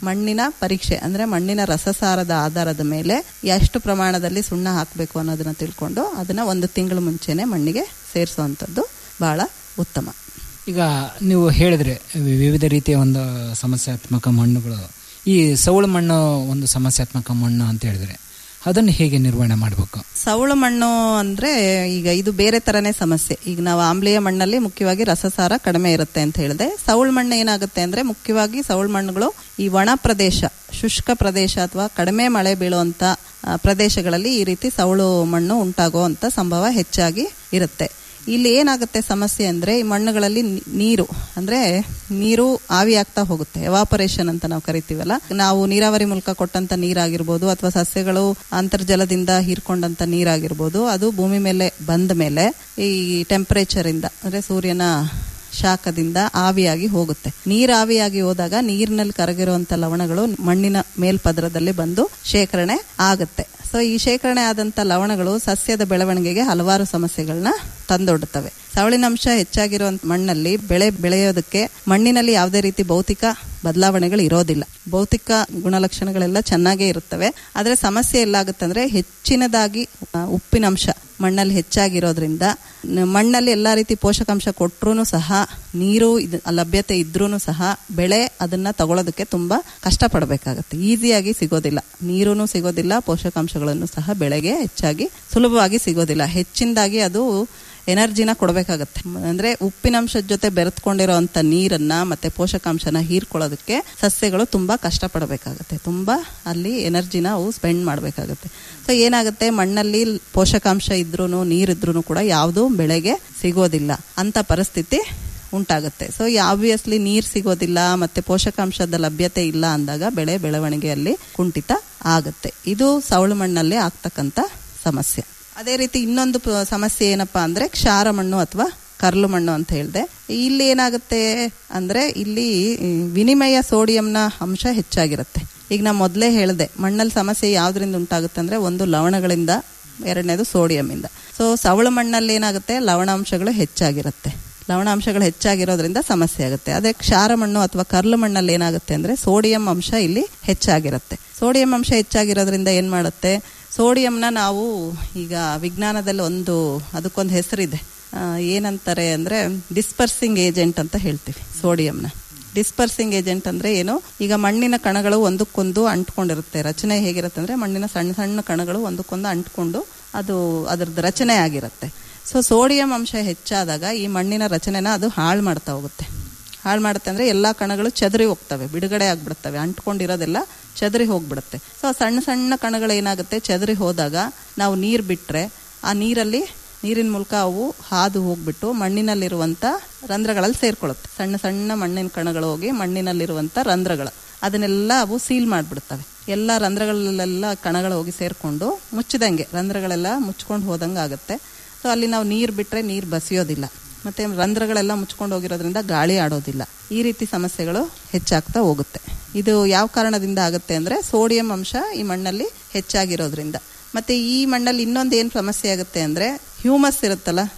ಮಣ್ಣಿನ ಪರೀಕ್ಷೆ ಅಂದ್ರೆ ಮಣ್ಣಿನ ರಸಸಾರದ ಆಧಾರದ ಮೇಲೆ ಎಷ್ಟು ಪ್ರಮಾಣದಲ್ಲಿ ಸುಣ್ಣ ಹಾಕಬೇಕು ಅನ್ನೋದನ್ನ ತಿಳ್ಕೊಂಡು ಅದನ್ನ ಒಂದು ತಿಂಗಳ ಮುಂಚೆನೆ ಮಣ್ಣಿಗೆ ಸೇರಿಸುವಂಥದ್ದು ಬಹಳ ಉತ್ತಮ ಈಗ ನೀವು ಹೇಳಿದ್ರೆ ವಿ- ವಿವಿಧ ರೀತಿಯ ಒಂದು ಸಮಸ್ಯಾತ್ಮಕ ಮಣ್ಣುಗಳು ಈ ಸೌಳು ಮಣ್ಣು ಒಂದು ಸಮಸ್ಯಾತ್ಮಕ ಮಣ್ಣು ಅಂತ ಹೇಳಿದ್ರೆ ಅದನ್ನು ಹೇಗೆ ನಿರ್ವಹಣೆ ಮಾಡಬೇಕು ಸವಳು ಮಣ್ಣು ಅಂದ್ರೆ ಈಗ ಇದು ಬೇರೆ ತರನೇ ಸಮಸ್ಯೆ ಈಗ ನಾವು ಆಮ್ಲೀಯ ಮಣ್ಣಲ್ಲಿ ಮುಖ್ಯವಾಗಿ ರಸಸಾರ ಕಡಿಮೆ ಇರುತ್ತೆ ಅಂತ ಹೇಳಿದೆ ಸವಳು ಮಣ್ಣು ಏನಾಗುತ್ತೆ ಅಂದ್ರೆ ಮುಖ್ಯವಾಗಿ ಸವಳು ಮಣ್ಣುಗಳು ಈ ಒಣ ಪ್ರದೇಶ ಶುಷ್ಕ ಪ್ರದೇಶ ಅಥವಾ ಕಡಿಮೆ ಮಳೆ ಬೀಳುವಂತ ಆ, ಪ್ರದೇಶಗಳಲ್ಲಿ ಈ ರೀತಿ ಸವಳು ಮಣ್ಣು ಉಂಟಾಗುವಂತ ಸಂಭವ ಹೆಚ್ಚಾಗಿ ಇರುತ್ತೆ ಇಲ್ಲಿ ಏನಾಗುತ್ತೆ ಸಮಸ್ಯೆ ಅಂದ್ರೆ ಈ ಮಣ್ಣುಗಳಲ್ಲಿ ನಿ- ನೀರು ಅಂದ್ರೆ ನೀರು ಆವಿ ಆಗ್ತಾ ಹೋಗುತ್ತೆ ಎವಾಪರೇಷನ್ ಅಂತ ನಾವು ಕರಿತೀವಲ್ಲ ನಾವು ನೀರಾವರಿ ಮೂಲಕ ಕೊಟ್ಟಂತ ನೀರಾಗಿರ್ಬೋದು ಅಥವಾ ಸಸ್ಯಗಳು ಅಂತರ್ಜಲದಿಂದ ಹೀರ್ಕೊಂಡಂತ ನೀರಾಗಿರ್ಬೋದು ಅದು ಭೂಮಿ ಮೇಲೆ ಬಂದ ಮೇಲೆ ಈ ಟೆಂಪರೇಚರ್ ಇಂದ ಅಂದ್ರೆ ಸೂರ್ಯನ ಶಾಖದಿಂದ ಆವಿಯಾಗಿ ಹೋಗುತ್ತೆ ನೀರು ಆವಿಯಾಗಿ ಹೋದಾಗ ನೀರಿನಲ್ಲಿ ಕರಗಿರುವಂತ ಲವಣಗಳು ಮಣ್ಣಿನ ಮೇಲ್ಪದರದಲ್ಲಿ ಬಂದು ಶೇಖರಣೆ ಆಗುತ್ತೆ ಸೊ ಈ ಶೇಖರಣೆ ಆದಂತ ಲವಣಗಳು ಸಸ್ಯದ ಬೆಳವಣಿಗೆಗೆ ಹಲವಾರು ಸಮಸ್ಯೆಗಳನ್ನ ತಂದೊಡ್ಡುತ್ತವೆ ಸವಳಿನಂಶ ಹೆಚ್ಚಾಗಿರುವಂತ ಮಣ್ಣಲ್ಲಿ ಬೆಳೆ ಬೆಳೆಯೋದಕ್ಕೆ ಮಣ್ಣಿನಲ್ಲಿ ಯಾವುದೇ ರೀತಿ ಭೌತಿಕ ಬದಲಾವಣೆಗಳು ಇರೋದಿಲ್ಲ ಭೌತಿಕ ಗುಣಲಕ್ಷಣಗಳೆಲ್ಲ ಚೆನ್ನಾಗೇ ಇರುತ್ತವೆ ಆದ್ರೆ ಸಮಸ್ಯೆ ಎಲ್ಲಾಗುತ್ತೆ ಅಂದ್ರೆ ಹೆಚ್ಚಿನದಾಗಿ ಆ, ಉಪ್ಪಿನಂಶ ಮಣ್ಣಲ್ಲಿ ಹೆಚ್ಚಾಗಿರೋದ್ರಿಂದ ನ- ಮಣ್ಣಲ್ಲಿ ಎಲ್ಲಾ ರೀತಿ ಪೋಷಕಾಂಶ ಕೊಟ್ರೂ ಸಹ ನೀರು ಇದ್- ಲಭ್ಯತೆ ಇದ್ರೂ ಸಹ ಬೆಳೆ ಅದನ್ನ ತಗೊಳ್ಳೋದಕ್ಕೆ ತುಂಬಾ ಕಷ್ಟಪಡಬೇಕಾಗತ್ತೆ ಈಸಿಯಾಗಿ ಸಿಗೋದಿಲ್ಲ ನೀರೂ ಸಿಗೋದಿಲ್ಲ ಪೋಷಕಾಂಶಗಳನ್ನು ಸಹ ಬೆಳೆಗೆ ಹೆಚ್ಚಾಗಿ ಸುಲಭವಾಗಿ ಸಿಗೋದಿಲ್ಲ ಹೆಚ್ಚಿನದಾಗಿ ಅದು ಎನರ್ಜಿನ ಕೊಡಬೇಕಾಗತ್ತೆ ಅಂದ್ರೆ ಉಪ್ಪಿನಂಶದ ಜೊತೆ ಬೆರೆತ್ಕೊಂಡಿರೋಂಥ ನೀರನ್ನ ಮತ್ತೆ ಪೋಷಕಾಂಶನ ಹೀರ್ಕೊಳ್ಳೋದಕ್ಕೆ ಸಸ್ಯಗಳು ತುಂಬಾ ಕಷ್ಟಪಡಬೇಕಾಗತ್ತೆ ತುಂಬಾ ಅಲ್ಲಿ ಎನರ್ಜಿನ ಅವು ಸ್ಪೆಂಡ್ ಮಾಡಬೇಕಾಗತ್ತೆ ಸೊ ಏನಾಗುತ್ತೆ ಮಣ್ಣಲ್ಲಿ ಪೋಷಕಾಂಶ ಇದ್ರೂ ನೀರಿದ್ರೂ ಕೂಡ ಯಾವುದು ಬೆಳೆಗೆ ಸಿಗೋದಿಲ್ಲ ಅಂತ ಪರಿಸ್ಥಿತಿ ಉಂಟಾಗುತ್ತೆ ಸೊ ಆಬ್ವಿಯಸ್ಲಿ ನೀರು ಸಿಗೋದಿಲ್ಲ ಮತ್ತೆ ಪೋಷಕಾಂಶದ ಲಭ್ಯತೆ ಇಲ್ಲ ಅಂದಾಗ ಬೆಳೆ ಬೆಳವಣಿಗೆಯಲ್ಲಿ ಕುಂಠಿತ ಆಗುತ್ತೆ ಇದು ಸವಳು ಮಣ್ಣಲ್ಲಿ ಆಗ್ತಕ್ಕಂಥ ಸಮಸ್ಯೆ ಅದೇ ರೀತಿ ಇನ್ನೊಂದು ಪ- ಸಮಸ್ಯೆ ಏನಪ್ಪಾ ಅಂದ್ರೆ ಕ್ಷಾರ ಮಣ್ಣು ಅಥವಾ ಕರ್ಲು ಮಣ್ಣು ಅಂತ ಹೇಳಿದೆ ಇಲ್ಲಿ ಏನಾಗುತ್ತೆ ಅಂದ್ರೆ ಇಲ್ಲಿ ಈ, ವಿನಿಮಯ ಸೋಡಿಯಂನ ಅಂಶ ಹೆಚ್ಚಾಗಿರುತ್ತೆ ಈಗ ನಾ ಮೊದಲೇ ಹೇಳಿದೆ ಮಣ್ಣಲ್ಲಿ ಸಮಸ್ಯೆ ಯಾವ್ದ್ರಿಂದ ಉಂಟಾಗುತ್ತೆ ಅಂದ್ರೆ ಒಂದು ಲವಣಗಳಿಂದ ಎರಡನೇದು ಸೋಡಿಯಂನಿಂದ ಸೊ ಸವಳು ಮಣ್ಣಲ್ಲಿ ಏನಾಗುತ್ತೆ ಲವಣಾಂಶಗಳು ಹೆಚ್ಚಾಗಿರುತ್ತೆ ಲವಣಾಂಶಗಳು ಹೆಚ್ಚಾಗಿರೋದ್ರಿಂದ ಸಮಸ್ಯೆ ಆಗುತ್ತೆ ಅದೇ ಕ್ಷಾರ ಮಣ್ಣು ಅಥವಾ ಕರ್ಲು ಮಣ್ಣಲ್ಲಿ ಏನಾಗುತ್ತೆ ಅಂದ್ರೆ ಸೋಡಿಯಂ ಅಂಶ ಇಲ್ಲಿ ಹೆಚ್ಚಾಗಿರುತ್ತೆ ಸೋಡಿಯಂ ಅಂಶ ಹೆಚ್ಚಾಗಿರೋದ್ರಿಂದ ಏನ್ ಮಾಡುತ್ತೆ ಸೋಡಿಯಂನ ನಾವು ಈಗ ವಿಜ್ಞಾನದಲ್ಲಿ ಒಂದು ಅದಕ್ಕೊಂದು ಹೆಸರಿದೆ ಆ, ಏನಂತಾರೆ ಅಂದ್ರೆ ಡಿಸ್ಪರ್ಸಿಂಗ್ ಏಜೆಂಟ್ ಅಂತ ಹೇಳ್ತೀವಿ ಸೋಡಿಯಂನ ಡಿಸ್ಪರ್ಸಿಂಗ್ ಏಜೆಂಟ್ ಅಂದ್ರೆ ಏನು ಈಗ ಮಣ್ಣಿನ ಕಣಗಳು ಒಂದಕ್ಕೊಂದು ಅಂಟ್ಕೊಂಡಿರುತ್ತೆ ರಚನೆ ಹೇಗಿರುತ್ತೆ ಅಂದ್ರೆ ಮಣ್ಣಿನ ಸಣ್ಣ ಸಣ್ಣ ಕಣಗಳು ಒಂದಕ್ಕೊಂದು ಅಂಟ್ಕೊಂಡು ಅದು ಅದರದ್ದು ರಚನೆ ಆಗಿರುತ್ತೆ ಸೊ ಸೋಡಿಯಂ ಅಂಶ ಹೆಚ್ಚಾದಾಗ ಈ ಮಣ್ಣಿನ ರಚನೆನ ಅದು ಹಾಳು ಮಾಡ್ತಾ ಹೋಗುತ್ತೆ ಹಾಳು ಮಾಡುತ್ತೆ ಅಂದ್ರೆ ಎಲ್ಲಾ ಕಣಗಳು ಚದರಿ ಹೋಗ್ತವೆ ಬಿಡುಗಡೆ ಆಗ್ಬಿಡುತ್ತವೆ ಅಂಟ್ಕೊಂಡಿರೋದೆಲ್ಲ ಚದರಿ ಹೋಗ್ಬಿಡುತ್ತೆ ಸೊ ಸಣ್ಣ ಸಣ್ಣ ಕಣಗಳು ಏನಾಗುತ್ತೆ ಚದರಿ ಹೋದಾಗ ನಾವು ನೀರು ಬಿಟ್ರೆ ಆ ನೀರಲ್ಲಿ ನೀರಿನ ಮೂಲಕ ಅವು ಹಾದು ಹೋಗ್ಬಿಟ್ಟು ಮಣ್ಣಿನಲ್ಲಿರುವಂತ ರಂಧ್ರಗಳಲ್ಲಿ ಸೇರ್ಕೊಳ್ಳುತ್ತೆ ಸಣ್ಣ ಸಣ್ಣ ಮಣ್ಣಿನ ಕಣಗಳು ಹೋಗಿ ಮಣ್ಣಿನಲ್ಲಿರುವಂತ ರಂಧ್ರಗಳು ಅದನ್ನೆಲ್ಲ ಅವು ಸೀಲ್ ಮಾಡಿಬಿಡ್ತವೆ ಎಲ್ಲ ರಂಧ್ರಗಳಲ್ಲೆಲ್ಲ ಕಣಗಳು ಹೋಗಿ ಸೇರ್ಕೊಂಡು ಮುಚ್ಚಿದಂಗೆ ರಂಧ್ರಗಳೆಲ್ಲ ಮುಚ್ಕೊಂಡು ಹೋದಂಗೆ ಆಗುತ್ತೆ ಸೊ ಅಲ್ಲಿ ನಾವು ನೀರು ಬಿಟ್ರೆ ನೀರು ಬಸಿಯೋದಿಲ್ಲ ಮತ್ತೆ ರಂಧ್ರಗಳೆಲ್ಲ ಮುಚ್ಕೊಂಡು ಹೋಗಿರೋದ್ರಿಂದ ಗಾಳಿ ಆಡೋದಿಲ್ಲ ಈ ರೀತಿ ಸಮಸ್ಯೆಗಳು ಹೆಚ್ಚಾಗ್ತಾ ಹೋಗುತ್ತೆ ಇದು ಯಾವ ಕಾರಣದಿಂದ ಆಗುತ್ತೆ ಅಂದ್ರೆ ಸೋಡಿಯಂ ಅಂಶ ಈ ಮಣ್ಣಲ್ಲಿ ಹೆಚ್ಚಾಗಿರೋದ್ರಿಂದ ಮತ್ತೆ ಈ ಮಣ್ಣಲ್ಲಿ ಇನ್ನೊಂದು ಏನು ಸಮಸ್ಯೆ ಆಗುತ್ತೆ ಅಂದ್ರೆ ಹ್ಯೂಮಸ್ ಇರುತ್ತಲ್ಲ